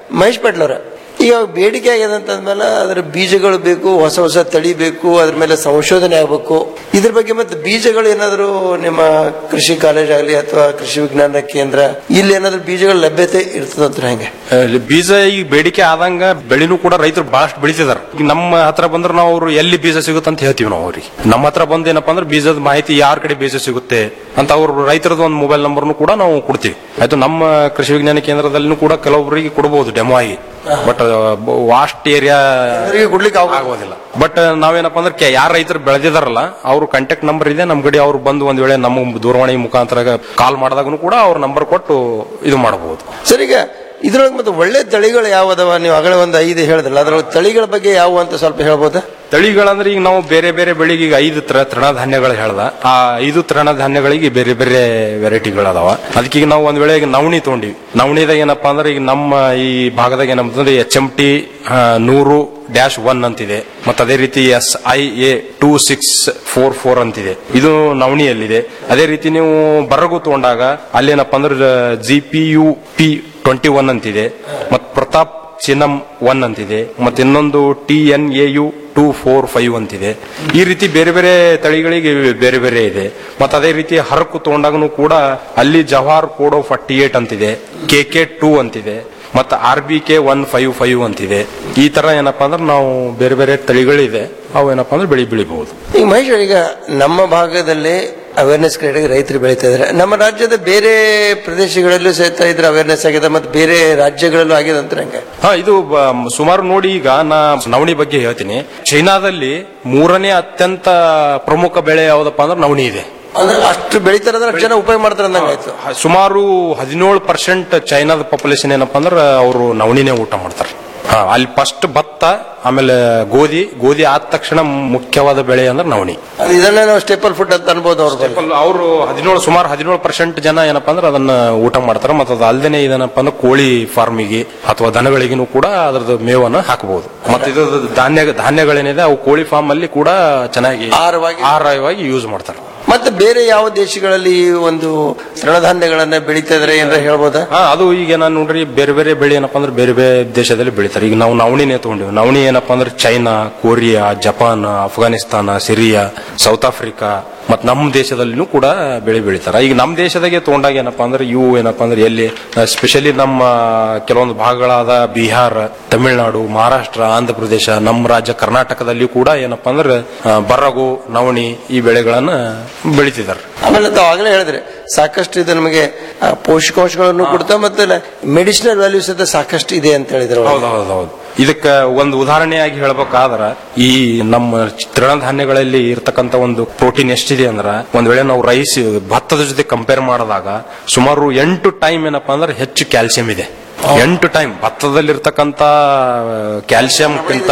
ಮಹೇಶ್ ಪಾಟೀಲ್ ಅವರ ಈಗ ಬೇಡಿಕೆ ಆಗ್ಯದ ಅಂತಂದ್ಮೇಲೆ ಅದರ ಬೀಜಗಳು ಬೇಕು ಹೊಸ ಹೊಸ ತಳಿ ಬೇಕು ಅದ್ರ ಮೇಲೆ ಸಂಶೋಧನೆ ಆಗಬೇಕು ಇದ್ರ ಬಗ್ಗೆ ಮತ್ತೆ ಬೀಜಗಳು ಏನಾದರೂ ನಿಮ್ಮ ಕೃಷಿ ಕಾಲೇಜ್ ಆಗಲಿ ಅಥವಾ ಕೃಷಿ ವಿಜ್ಞಾನ ಕೇಂದ್ರ ಇಲ್ಲಿ ಏನಾದರೂ ಬೀಜಗಳ ಲಭ್ಯತೆ ಇರ್ತದಂತ ಹೆಂಗೆ ಅಲ್ಲಿ ಬೀಜ ಈಗ ಬೇಡಿಕೆ ಆದಂಗ ಬೆಳೆನೂ ಕೂಡ ರೈತರು ಬಹಳಷ್ಟು ಬೆಳಿತಿದಾರೆ ಈಗ ನಮ್ಮ ಹತ್ರ ಬಂದ್ರೆ ನಾವು ಅವ್ರು ಎಲ್ಲಿ ಬೀಜ ಸಿಗುತ್ತೆ ಅಂತ ಹೇಳ್ತೀವಿ ನಾವು ಅವ್ರಿಗೆ ನಮ್ಮ ಹತ್ರ ಬಂದ್ ಏನಪ್ಪಾ ಅಂದ್ರೆ ಬೀಜದ ಮಾಹಿತಿ ಯಾರ ಕಡೆ ಬೀಜ ಸಿಗುತ್ತೆ ಅಂತ ಅವ್ರ ರೈತರದ್ದು ಒಂದು ಮೊಬೈಲ್ ನಂಬರ್ನು ಕೂಡ ನಾವು ಕೊಡ್ತೀವಿ ಆಯ್ತು ನಮ್ಮ ಕೃಷಿ ವಿಜ್ಞಾನ ಕೇಂದ್ರದಲ್ಲಿನೂ ಕೂಡ ಕೆಲವೊಬ್ಬರಿಗೆ ಕೊಡಬಹುದು ಡೆಮೋ ಆಗಿ ಬಟ್ ವಾಸ್ಟ್ ಏರಿಯಾ ಕೊಡ್ಲಿಕ್ಕೆ ಆಗೋದಿಲ್ಲ ಬಟ್ ನಾವೇನಪ್ಪ ಅಂದ್ರೆ ಕೆ- ಯಾರ್ ರೈತರು ಬೆಳೆದಿದಾರಲ್ಲ ಅವ್ರ ಕಾಂಟ್ಯಾಕ್ಟ್ ನಂಬರ್ ಇದೆ ನಮ್ ಕಡೆ ಅವ್ರು ಬಂದು ಒಂದ್ ವೇಳೆ ನಮ್ಮ ದೂರವಾಣಿ ಮುಖಾಂತರ ಕಾಲ್ ಮಾಡಿದಾಗೂ ಕೂಡ ಅವ್ರ ನಂಬರ್ ಕೊಟ್ಟು ಇದು ಮಾಡಬಹುದು ಸರ್ ಈಗ ಇದ್ರೊಳಗೆ ಮತ್ತೆ ಒಳ್ಳೆ ತಳಿಗಳು ಯಾವ ಅದಾವ ನೀವು ಆಗಲೇ ಒಂದು ಐದು ಹೇಳಿದ್ರಲ್ಲ ಅದ್ರೊಳಗೆ ತಳಿಗಳ ಬಗ್ಗೆ ಯಾವ ಅಂತ ಸ್ವಲ್ಪ ಹೇಳ್ಬೋದಾ ತಳಿಗಳಂದ್ರೆ ಈಗ ನಾವು ಬೇರೆ ಬೇರೆ ಬೆಳೆಗೆ ಈಗ ಐದು ತರ ತೃಣಧಾನ್ಯಗಳು ಹೇಳ್ದ ಆ ಐದು ತೃಣಧಾನ್ಯಗಳಿಗೆ ಬೇರೆ ಬೇರೆ ವೆರೈಟಿಗಳು ಅದಾವ ಅದಕ್ಕೆ ಈಗ ನಾವು ಒಂದ್ ವೇಳೆ ಈಗ ನವಣಿ ತಗೊಂಡಿವಿ ನವಣಿದಾಗ ಏನಪ್ಪಾ ಅಂದ್ರೆ ಈಗ ನಮ್ಮ ಈ ಭಾಗದಾಗ ಏನಪ್ಪ ಅಂದ್ರೆ ಎಚ್ ಎಂ ಟಿ ನೂರು ಡ್ಯಾಶ್ ಒನ್ ಅಂತಿದೆ ಮತ್ತೆ ಅದೇ ರೀತಿ S I A two six four four ಅಂತಿದೆ ಇದು ನವಣಿಯಲ್ಲಿದೆ ಅದೇ ರೀತಿ ನೀವು ಬರಗು ತಗೊಂಡಾಗ ಅಲ್ಲೇನಪ್ಪ ಅಂದ್ರೆ G P U P twenty one ಅಂತಿದೆ ಮತ್ ಪ್ರತಾಪ್ ಚಿನಮ್ ಒನ್ ಅಂತಿದೆ ಮತ್ತೆ ಇನ್ನೊಂದು T N A U two four five ಅಂತಿದೆ ಈ ರೀತಿ ಬೇರೆ ಬೇರೆ ತಳಿಗಳಿಗೆ ಬೇರೆ ಬೇರೆ ಇದೆ ಮತ್ತೆ ಅದೇ ರೀತಿ ಹರಕು ತಗೊಂಡಾಗನು ಕೂಡ ಅಲ್ಲಿ ಜವಾಹರ್ ಕೋಡೋ ಫಾರ್ಟಿ ಏಟ್ ಅಂತಿದೆ ಕೆ ಕೆ ಟೂ ಅಂತಿದೆ ಮತ್ತೆ R B K one five five ಅಂತಿದೆ ಈ ತರ ಏನಪ್ಪಾ ಅಂದ್ರೆ ನಾವು ಬೇರೆ ಬೇರೆ ತಳಿಗಳಿದೆ ಅವು ಏನಪ್ಪಾ ಅಂದ್ರೆ ಬೆಳಿ ಬೆಳಿಬಹುದು ಈಗ ಮಹೇಶ್ ಅವ್ರೆ, ಈಗ ನಮ್ಮ ಭಾಗದಲ್ಲಿ ಅವೇರ್ನೆಸ್ ಕ್ರಿಯೇಟ್ ರೈತರು ಬೆಳೀತಾ ಇದ್ದಾರೆ ನಮ್ಮ ರಾಜ್ಯದ ಬೇರೆ ಪ್ರದೇಶಗಳಲ್ಲೂ ಸಹಿತ ಇದ್ರ ಅವೇರ್ನೆಸ್ ಆಗಿದೆ ಮತ್ತೆ ಬೇರೆ ರಾಜ್ಯಗಳಲ್ಲೂ ಆಗಿದೆ ಅಂತ ಹೆಂಗೆ ಹಾ ಇದು ಬ- ಸುಮಾರು ನೋಡಿ ಈಗ ನಾ ನವಣಿ ಬಗ್ಗೆ ಹೇಳ್ತೀನಿ ಚೈನಾದಲ್ಲಿ ಮೂರನೇ ಅತ್ಯಂತ ಪ್ರಮುಖ ಬೆಳೆ ಯಾವ್ದಪ್ಪ ಅಂದ್ರೆ ನವಣಿ ಇದೆ ಅಂದ್ರೆ ಅಷ್ಟು ಬೆಳಿತಾರೆ ಅಂದ್ರೆ ಅಷ್ಟು ಜನ ಉಪಯೋಗ ಮಾಡ್ತಾರೆ ಅಂದಂಗೆ ಆಯ್ತು ಹ- ಸುಮಾರು ಹದಿನೇಳು ಪರ್ಸೆಂಟ್ ಚೈನಾದ ಪಾಪ್ಯುಲೇಷನ್ ಏನಪ್ಪಾ ಅಂದ್ರೆ ಅವರು ನವಣಿನೇ ಊಟ ಮಾಡ್ತಾರೆ ಹಾ ಅಲ್ಲಿ ಫಸ್ಟ್ ಭತ್ತ ಆಮೇಲೆ ಗೋಧಿ ಗೋಧಿ ಆದ ತಕ್ಷಣ ಮುಖ್ಯವಾದ ಬೆಳೆ ಅಂದ್ರೆ ನವಣಿ ಅದು ಇದನ್ನೇ ನಾವು ಸ್ಟೇಪಲ್ ಫುಡ್ ಅಂತ ಅನ್ಬೋದು ಅವ್ರ ಬಗ್ಗೆ ಅವರು ಹದಿನೇಳು ಸುಮಾರು ಹದಿನೇಳು ಪರ್ಸೆಂಟ್ ಜನ ಏನಪ್ಪಾ ಅಂದ್ರೆ ಅದನ್ನ ಊಟ ಮಾಡ್ತಾರೆ ಮತ್ತೆ ಅದು ಅಲ್ಲದೆ ಇದೇನಪ್ಪ ಅಂದ್ರೆ ಕೋಳಿ ಫಾರ್ಮಿಗೆ ಅಥವಾ ದನಗಳಿಗೂ ಕೂಡ ಅದ್ರದ್ದು ಮೇವನ್ನ ಹಾಕಬಹುದು ಮತ್ತೆ ಇದು ಧಾನ್ಯ ಧಾನ್ಯಗಳೇನಿದೆ ಅವು ಕೋಳಿ ಫಾರ್ಮ್ ಅಲ್ಲಿ ಕೂಡ ಚೆನ್ನಾಗಿ ಆಹಾರವಾಗಿ ಯೂಸ್ ಮಾಡ್ತಾರೆ ಮತ್ತೆ ಬೇರೆ ಯಾವ ದೇಶಗಳಲ್ಲಿ ಈ ಒಂದು ತೃಣಧಾನ್ಯಗಳನ್ನ ಬೆಳೀತಾ ಇದಾರೆ ಏನಾರ ಹೇಳ್ಬೋದಾ ಹಾ ಅದು ಈಗ ನಾನು ನೋಡ್ರಿ ಬೇರೆ ಬೇರೆ ಬೆಳೆ ಏನಪ್ಪಾ ಅಂದ್ರೆ ಬೇರೆ ಬೇರೆ ದೇಶದಲ್ಲಿ ಬೆಳಿತಾರೆ ಈಗ ನಾವು ನವಣಿನೇ ತಗೊಂಡಿವಿ ನವಣಿ ಏನಪ್ಪಾ ಅಂದ್ರೆ China Korea Japan Afghanistan Syria South Africa ಮತ್ ನಮ್ಮ ದೇಶದಲ್ಲಿನೂ ಕೂಡ ಬೆಳೆ ಬೆಳಿತಾರೆ ಈಗ ನಮ್ಮ ದೇಶದಾಗೆ ತಗೊಂಡಾಗ ಏನಪ್ಪಾ ಅಂದ್ರೆ ಇವು ಏನಪ್ಪಾ ಅಂದ್ರೆ ಎಲ್ಲಿ ಸ್ಪೆಷಲಿ ನಮ್ಮ ಕೆಲವೊಂದು ಭಾಗಗಳಾದ ಬಿಹಾರ ತಮಿಳುನಾಡು ಮಹಾರಾಷ್ಟ್ರ ಆಂಧ್ರ ಪ್ರದೇಶ ನಮ್ಮ ರಾಜ್ಯ ಕರ್ನಾಟಕದಲ್ಲಿ ಕೂಡ ಏನಪ್ಪಾ ಅಂದ್ರೆ ಆ, ಬರಗು ನವಣಿ ಈ ಬೆಳೆಗಳನ್ನ ಬೆಳಿತಿದ್ದಾರೆ ಆಮೇಲೆ ತಾವು ಆಗಲೇ ಹೇಳಿದ್ರೆ ಸಾಕಷ್ಟು ಇದು ನಮಗೆ ಆ, ಪೋಷಕಾಂಶಗಳನ್ನು ಕೊಡ್ತಾ ಮತ್ತೆ ಮೆಡಿಸಿನಲ್ ವ್ಯಾಲ್ಯೂಸ್ ಅಂತ ಸಾಕಷ್ಟು ಇದೆ ಅಂತ ಹೇಳಿದ್ರು ಅವ್ರು. ಹೌದು ಹೌದು ಹೌದು ಇದಕ್ಕ ಒಂದು ಉದಾಹರಣೆಯಾಗಿ ಹೇಳ್ಬೇಕಾದ್ರ ಈ ನಮ್ಮ ತೃಣಧಾನ್ಯಗಳಲ್ಲಿ ಇರ್ತಕ್ಕಂತ ಒಂದು ಪ್ರೋಟೀನ್ ಎಷ್ಟಿದೆ ಅಂದ್ರ ಒಂದ್ ವೇಳೆ ನಾವು ರೈಸ್ ಭತ್ತದ ಜೊತೆ ಕಂಪೇರ್ ಮಾಡಿದಾಗ ಸುಮಾರು ಎಂಟು ಟೈಮ್ ಏನಪ್ಪಾ ಅಂದ್ರೆ ಹೆಚ್ಚು ಕ್ಯಾಲ್ಸಿಯಂ ಇದೆ ಎಂಟು ಟೈಮ್ ಭತ್ತದಲ್ಲಿರ್ತಕ್ಕಂತ ಕ್ಯಾಲ್ಸಿಯಂ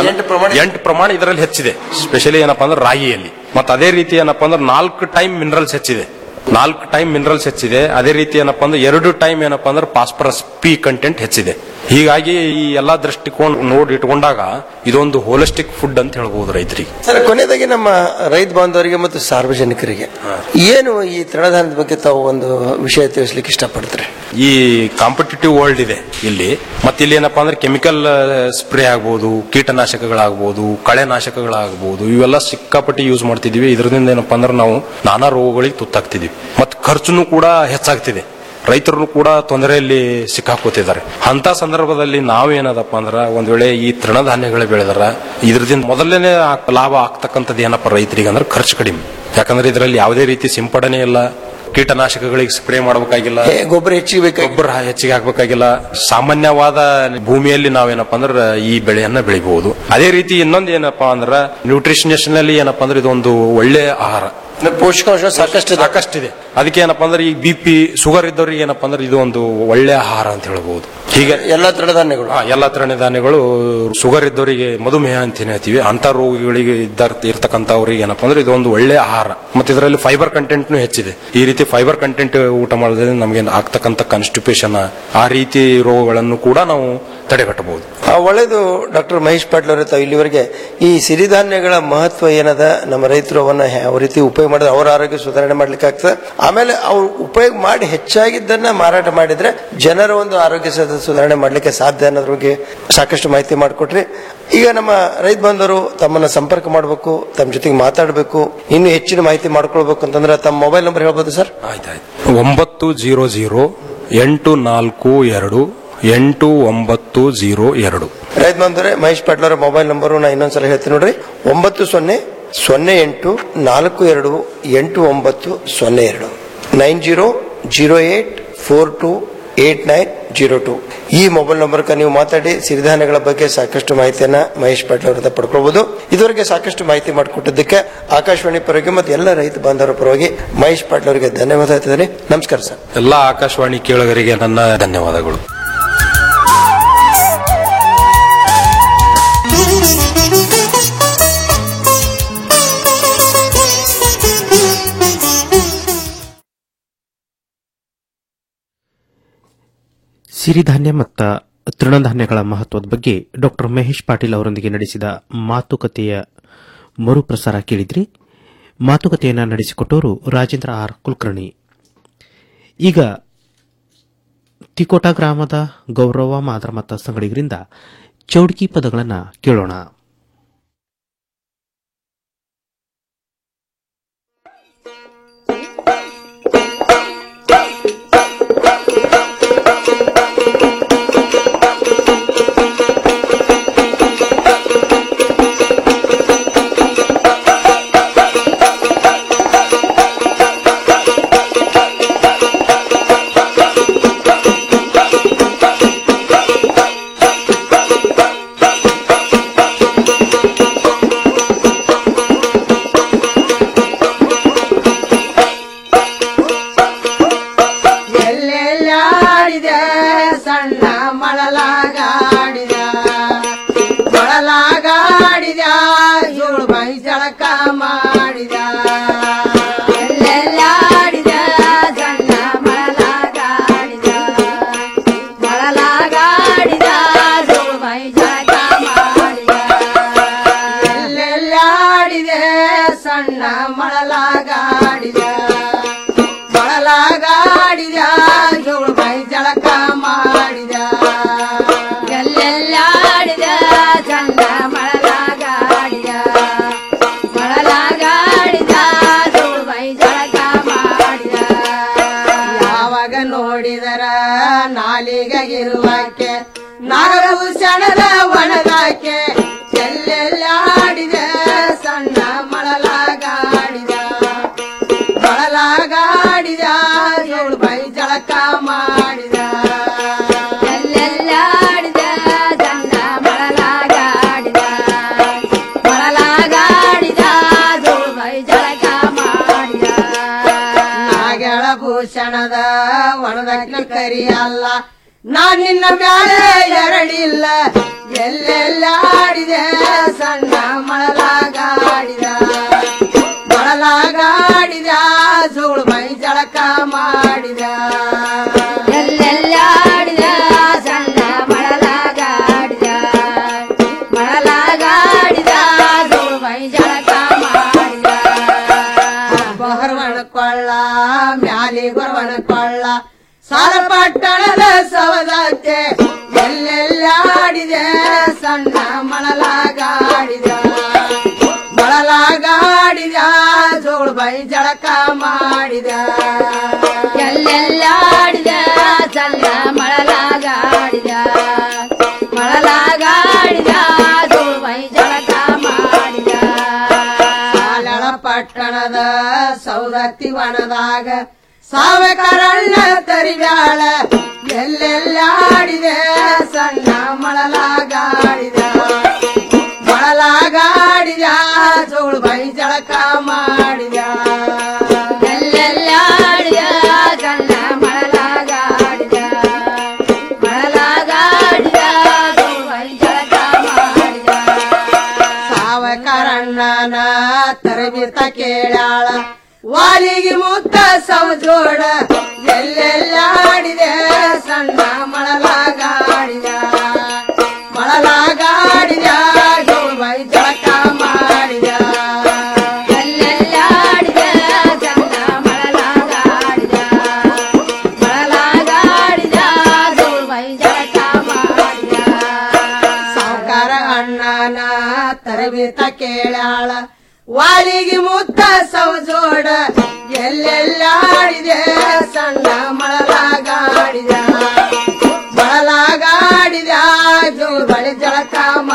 ಎಂಟು ಪ್ರಮಾಣ ಇದರಲ್ಲಿ ಹೆಚ್ಚಿದೆ ಸ್ಪೆಷಲಿ ಏನಪ್ಪಾ ಅಂದ್ರೆ ರಾಗಿಯಲ್ಲಿ ಮತ್ತೆ ಅದೇ ರೀತಿ ಏನಪ್ಪಾ ಅಂದ್ರೆ ನಾಲ್ಕು ಟೈಮ್ ಮಿನರಲ್ಸ್ ಹೆಚ್ಚಿದೆ ನಾಲ್ಕು ಟೈಮ್ ಮಿನರಲ್ಸ್ ಹೆಚ್ಚಿದೆ ಅದೇ ರೀತಿ ಏನಪ್ಪಾ ಅಂದ್ರೆ ಎರಡು ಟೈಮ್ ಏನಪ್ಪಾ ಅಂದ್ರೆ ಫಾಸ್ಫರಸ್ ಪಿ ಕಂಟೆಂಟ್ ಹೆಚ್ಚಿದೆ ಹೀಗಾಗಿ ಈ ಎಲ್ಲಾ ದೃಷ್ಟಿಕೋನ ನೋಡಿ ಇಟ್ಕೊಂಡಾಗ ಇದೊಂದು ಹೋಲಿಸ್ಟಿಕ್ ಫುಡ್ ಅಂತ ಹೇಳ್ಬಹುದು ರೈತರಿಗೆ ಸರ್ ಕೊನೆಯದಾಗಿ ನಮ್ಮ ರೈತ ಬಾಂಧವರಿಗೆ ಮತ್ತು ಸಾರ್ವಜನಿಕರಿಗೆ ಏನು ಈ ತೃಣಧಾನ್ಯದ ಬಗ್ಗೆ ತಾವು ಒಂದು ವಿಷಯ ತಿಳಿಸ್ಲಿಕ್ಕೆ ಇಷ್ಟಪಡ್ತಾರೆ ಈ ಕಾಂಪಿಟೇಟಿವ್ ವರ್ಲ್ಡ್ ಇದೆ ಇಲ್ಲಿ ಮತ್ತೆ ಇಲ್ಲಿ ಏನಪ್ಪಾ ಅಂದ್ರೆ ಕೆಮಿಕಲ್ ಸ್ಪ್ರೇ ಆಗ್ಬೋದು ಕೀಟನಾಶಕಗಳಾಗ್ಬೋದು ಕಳೆನಾಶಕಗಳಾಗ್ಬೋದು ಇವೆಲ್ಲ ಸಿಕ್ಕಾಪಟ್ಟಿ ಯೂಸ್ ಮಾಡ್ತಿದೀವಿ ಇದರಿಂದ ಏನಪ್ಪಾ ಅಂದ್ರೆ ನಾವು ನಾನಾ ರೋಗಗಳಿಗೆ ತುತ್ತಾಗ್ತಿದೀವಿ ಮತ್ತೆ ಖರ್ಚುನು ಕೂಡ ಹೆಚ್ಚಾಗ್ತಿದೆ ರೈತರು ಕೂಡ ತೊಂದರೆಯಲ್ಲಿ ಸಿಕ್ಕಾಕೋತಿದ್ದಾರೆ ಅಂತ ಸಂದರ್ಭದಲ್ಲಿ ನಾವೇನದಪ್ಪ ಅಂದ್ರ ಒಂದ್ ವೇಳೆ ಈ ತೃಣಧಾನ್ಯಗಳು ಬೆಳೆದರ ಇದ್ರದಿಂದ ಮೊದಲನೇ ಆಕ್- ಲಾಭ ಆಗ್ತಕ್ಕಂಥದ್ದು ಏನಪ್ಪ ರೈತರಿಗೆ ಅಂದ್ರೆ ಖರ್ಚು ಕಡಿಮೆ ಯಾಕಂದ್ರೆ ಇದರಲ್ಲಿ ಯಾವುದೇ ರೀತಿ ಸಿಂಪಡಣೆ ಇಲ್ಲ ಕೀಟನಾಶಕಗಳಿಗೆ ಸ್ಪ್ರೇ ಮಾಡಬೇಕಾಗಿಲ್ಲ ಗೊಬ್ಬರ ಹೆಚ್ಚಿಗೆ ಬೇಕಾಗಿ ಗೊಬ್ಬರ ಹೆಚ್ಚಿಗೆ ಹಾಕ್ಬೇಕಾಗಿಲ್ಲ ಸಾಮಾನ್ಯವಾದ ಭೂಮಿಯಲ್ಲಿ ನಾವೇನಪ್ಪ ಅಂದ್ರೆ ಈ ಬೆಳೆಯನ್ನ ಬೆಳಿಬಹುದು ಅದೇ ರೀತಿ ಇನ್ನೊಂದು ಏನಪ್ಪಾ ಅಂದ್ರೆ ನ್ಯೂಟ್ರಿಷನಿಯೇಷನ್ ಅಲ್ಲಿ ಏನಪ್ಪಾ ಅಂದ್ರೆ ಇದೊಂದು ಒಳ್ಳೆ ಆಹಾರ ಪೋಷಕಾಂಶ ಸಾಕಷ್ಟು ಸಾಕಷ್ಟಿದೆ ಅದಕ್ಕೆ ಏನಪ್ಪಾ ಅಂದ್ರೆ ಈ ಬಿ ಪಿ ಶುಗರ್ ಇದ್ದವ್ರಿಗೆ ಏನಪ್ಪಾ ಅಂದ್ರೆ ಇದು ಒಂದು ಒಳ್ಳೆ ಆಹಾರ ಅಂತ ಹೇಳ್ಬಹುದು ಹೀಗೆ ಎಲ್ಲಾ ತೃಣಧಾನ್ಯಗಳು ಎಲ್ಲಾ ತೃಣಧಾನ್ಯಗಳು ಶುಗರ್ ಇದ್ದವರಿಗೆ ಮಧುಮೇಹ ಅಂತ ಏನ್ ಹೇಳ್ತೀವಿ ಅಂತ ರೋಗಿಗಳಿಗೆ ಇದ್ದ ಇರ್ತಕ್ಕಂಥವ್ರಿಗೆ ಏನಪ್ಪಾ ಅಂದ್ರೆ ಇದೊಂದು ಒಳ್ಳೆ ಆಹಾರ ಮತ್ತೆ ಇದರಲ್ಲಿ ಫೈಬರ್ ಕಂಟೆಂಟ್ನು ಹೆಚ್ಚಿದೆ ಈ ರೀತಿ ಫೈಬರ್ ಕಂಟೆಂಟ್ ಊಟ ಮಾಡೋದ್ರಿಂದ ನಮಗೆ ಆಗ್ತಕ್ಕಂಥ ಕಾನ್ಸ್ಟಿಪೇಷನ್ ಆ ರೀತಿ ರೋಗಗಳನ್ನು ಕೂಡ ನಾವು ತಡೆಗಟ್ಟಬಹುದು ಆ, ಒಳ್ಳೆಯದು ಡಾಕ್ಟರ್ ಮಹೇಶ್ ಪಾಟೀಲ್ ಅವರೇ ತಾವು ಇಲ್ಲಿವರೆಗೆ ಈ ಸಿರಿಧಾನ್ಯಗಳ ಮಹತ್ವ ಏನದ ನಮ್ಮ ರೈತರು ಅವನ್ನ ಯಾವ ರೀತಿ ಉಪಯೋಗ ಮಾಡಿದ್ರೆ ಅವರ ಆರೋಗ್ಯ ಸುಧಾರಣೆ ಮಾಡ್ಲಿಕ್ಕೆ ಆಗ್ತದೆ ಆಮೇಲೆ ಅವ್ರು ಉಪಯೋಗ ಮಾಡಿ ಹೆಚ್ಚಾಗಿದ್ದನ್ನ ಮಾರಾಟ ಮಾಡಿದ್ರೆ ಜನರ ಒಂದು ಆರೋಗ್ಯ ಸದ- ಸುಧಾರಣೆ ಮಾಡ್ಲಿಕ್ಕೆ ಸಾಧ್ಯ ಅನ್ನೋದ್ರ ಬಗ್ಗೆ ಸಾಕಷ್ಟು ಮಾಹಿತಿ ಮಾಡಿಕೊಟ್ರಿ ಈಗ ನಮ್ಮ ರೈತ ಬಂಧವರು ತಮ್ಮನ್ನ ಸಂಪರ್ಕ ಮಾಡಬೇಕು ತಮ್ಮ ಜೊತೆಗೆ ಮಾತಾಡಬೇಕು ಇನ್ನು ಹೆಚ್ಚಿನ ಮಾಹಿತಿ ಮಾಡ್ಕೊಳ್ಬೇಕು ಅಂತಂದ್ರೆ ತಮ್ಮ ಮೊಬೈಲ್ ನಂಬರ್ ಹೇಳ್ಬೋದು ಸರ್ ಒಂಬತ್ತು ಜೀರೋ ಜೀರೋ ಎಂಟು ನಾಲ್ಕು ಎರಡು ಎಂಟು ಒಂಬತ್ತು ಜೀರೋ ಎರಡು ರೈತ ಬಂಧುರೆ ಮಹೇಶ್ ಪಾಟೀಲ್ ಅವರ ಮೊಬೈಲ್ ನಂಬರು ನಾ ಇನ್ನೊಂದ್ಸಲ ಹೇಳ್ತೀನಿ ನೋಡ್ರಿ ಒಂಬತ್ತು ಸೊನ್ನೆ ಸೊನ್ನೆ ಎಂಟು ನಾಲ್ಕು ಎರಡು ಎಂಟು ಒಂಬತ್ತು ಸೊನ್ನೆ ಎರಡು nine zero zero eight four two eight nine zero two ಈ ಮೊಬೈಲ್ ನಂಬರ್ಗೆ ನೀವು ಮಾತಾಡಿ ಸಿರಿಧಾನ್ಯಗಳ ಬಗ್ಗೆ ಸಾಕಷ್ಟು ಮಾಹಿತಿಯನ್ನ ಮಹೇಶ್ ಪಾಟೀಲ್ ಅವರಿಂದ ಪಡ್ಕೊಳ್ಬಹುದು ಇದುವರೆಗೆ ಸಾಕಷ್ಟು ಮಾಹಿತಿ ಮಾಡಿಕೊಟ್ಟಿದ್ದಕ್ಕೆ ಆಕಾಶವಾಣಿ ಪರವಾಗಿ ಮತ್ತು ಎಲ್ಲ ರೈತ ಬಾಂಧವರ ಪರವಾಗಿ ಮಹೇಶ್ ಪಾಟೀಲ್ ಅವರಿಗೆ ಧನ್ಯವಾದ ಹೇಳ್ತಿದ್ದೇನೆ ನಮಸ್ಕಾರ ಸರ್ ಎಲ್ಲ ಆಕಾಶವಾಣಿ ಕೇಳುಗರಿಗೆ ನನ್ನ ಧನ್ಯವಾದಗಳು ಸಿರಿಧಾನ್ಯ ಮತ್ತು ತೃಣಧಾನ್ಯಗಳ ಮಹತ್ವದ ಬಗ್ಗೆ ಡಾಕ್ಟರ್ ಮಹೇಶ್ ಪಾಟೀಲ್ ಅವರೊಂದಿಗೆ ನಡೆಸಿದ ಮಾತುಕತೆಯ ಮರುಪ್ರಸಾರ ಕೇಳಿದ್ರಿ ಮಾತುಕತೆಯನ್ನು ನಡೆಸಿಕೊಟ್ಟವರು ರಾಜೇಂದ್ರ ಆರ್ ಕುಲಕರ್ಣಿ ಈಗ ತಿಕೋಟ ಗ್ರಾಮದ ಗೌರವ ಮಾದರ ಮತ್ತು ಸಂಗಡಿಗರಿಂದ ಚೌಡ್ಕಿ ಪದಗಳನ್ನು ಕೇಳೋಣ ಎಲ್ಲೆಲ್ಲಾಡಿದ ಸಣ್ಣ ಮಳಲಾಗಾಡಿದ ಮಳಲಾಗಾಡಿದ ಜೋಳು ಬೈ ಜಳಕ ಮಾಡಿದ ಎಲ್ಲೆಲ್ಲಾಡಿದ ಸಣ್ಣ ಮಳಲಾಗಾಡಿದ ಮಳಲಾಗಾಡಿದ ಜೋಳು ಬೈ ಜಳಕ ಮಾಡಿದ ಎಲ್ಲೆಲ್ಲಾಡಿದೆ ಸಣ್ಣ ಮಳಲಾಗಾಡಿದ ಮೊಳಲಾಗಾಡಿದ ಜೋಳು ಬೈ ಜಳಕ ಮಾಡಿದ ಎಲ್ಲೆಲ್ಲಾಡಿದ ಚಂದ ಮಳಲಾಗಾಡಿದ ಮಳಲಾಗಾಡಿದ ಜೋಳು ಬೈ ಜಳಕ ಮಾಡಿದ ಯಾವಾಗ ನೋಡಿದರ ನಾಲಿಗೆಗಿರುವಕ್ಕೆ ನಾಗಭೂಷಣದ ಒಣದಾಕೆ ಎಲ್ಲೆಲ್ಲಾಡಿದ ಸಣ್ಣ ಮಳಲಾಗಾಡಿದ ಮೊಳಲಾಗಾಡಿದ ಏಳು ಬೈ ಜಳಕ ಮಾಡಿದ ಎಲ್ಲೆಲ್ಲಾಡಿದ ಚಂದ ಮೊಳಲಾಗಾಡಿದ ಮೊಳಲಾಗಾಡಿದ ಏಳು ಬೈ ಜಳಕ ಮಾಡಿದ ನಾಗಳ ಭೂಷಣದ ಒಣದಕ್ಕೆ ಕರಿಯಲ್ಲ ನಾ ನಿನ್ನ ಮ್ಯಾಲೆ ಎರಡಿಲ್ಲ ಎಲ್ಲೆಲ್ಲಾಡಿದೆ ಸಣ್ಣ ಮೊಳಲಾಗಾಡಿದ ಮೊಳಲಾಗಾಡಿದ ಜೋಳು ಬೈ ಜಳಕ ಮಾಡಿದ ಎಲ್ಲೆಲ್ಲಾಡಿದ ಸಣ್ಣ ಮೊಳಲಾಗಾಡಿದ ಮೊಳಲಾಗಾಡಿದ ಜೋಳು ಬೈ ಜಳಕ ಮಾಡಿದ ಬಹರ್ವಣ ಕೊಳ್ಳ ಮ್ಯಾಲಿ ಗೊರವಣ ಕೊಳ್ಳ ಸಾಲ ಪಟ್ಟಣದ ಸವದಕ್ಕೆ ಎಲ್ಲೆಲ್ಲಾಡಿದೆ ಸಣ್ಣ ಮಳಲಾಗಾಡಿದ ಮೊಳಲಾಗಾಡಿದ ಜೋಳು ಬೈ ಜಳಕ ಮಾಡಿದ ಎಲ್ಲೆಲ್ಲಾಡಿದ ಸಣ್ಣ ಮಳಲಾಗಾಡಿದ ಮಳಲಾಗಾಡಿದ ಜೋಳು ಬೈ ಜಳಕ ಮಾಡಿದ ಸಾಲಳ ಪಟ್ಟಣದ ಸೌದತ್ತಿ ವನದಾಗ ಸಾವಕರಣ್ಣ ತರಿಬ್ಯಾಳ ಎಲ್ಲೆಲ್ಲಾಡಿದೆ ಸಣ್ಣ ಮಳಲಾಗಾಡಿದ ಮೊಳಲಾಗಾಡಿದ ಜೋಳು ಬೈ ಜಳಕ ಮಾಡಿದ ಎಲ್ಲೆಲ್ಲಾಡಿದ ಸಣ್ಣ ಮಳಲಾಗಾಡಿದ ಮಳಲಾಗಾಡಿದ ಜೋಳು ಬೈ ಜಳಕ ಮಾಡಿದ ಸಾವಕರಣ್ಣನ ತರಬಿತ ಕೇಳಾಳ ವಾಲಿಗೆ ಮುತ್ತ ಸವಜೋಡ ಎಲ್ಲೆಲ್ಲಾಡಿದೆ ಸಣ್ಣ ಮಳಲಾಗಾಡಿದ ಬಾಳಿಗೆ ಮುತ್ತ ಸೌಜೋಡ ಎಲ್ಲೆಲ್ಲಾಡಿದೆ ಸಣ್ಣ ಮಳಲಾಗಾಡಿದ ಬಳಲಾಗಾಡಿದ ಜೋರ್ ಬಳಿ ಜಳಕ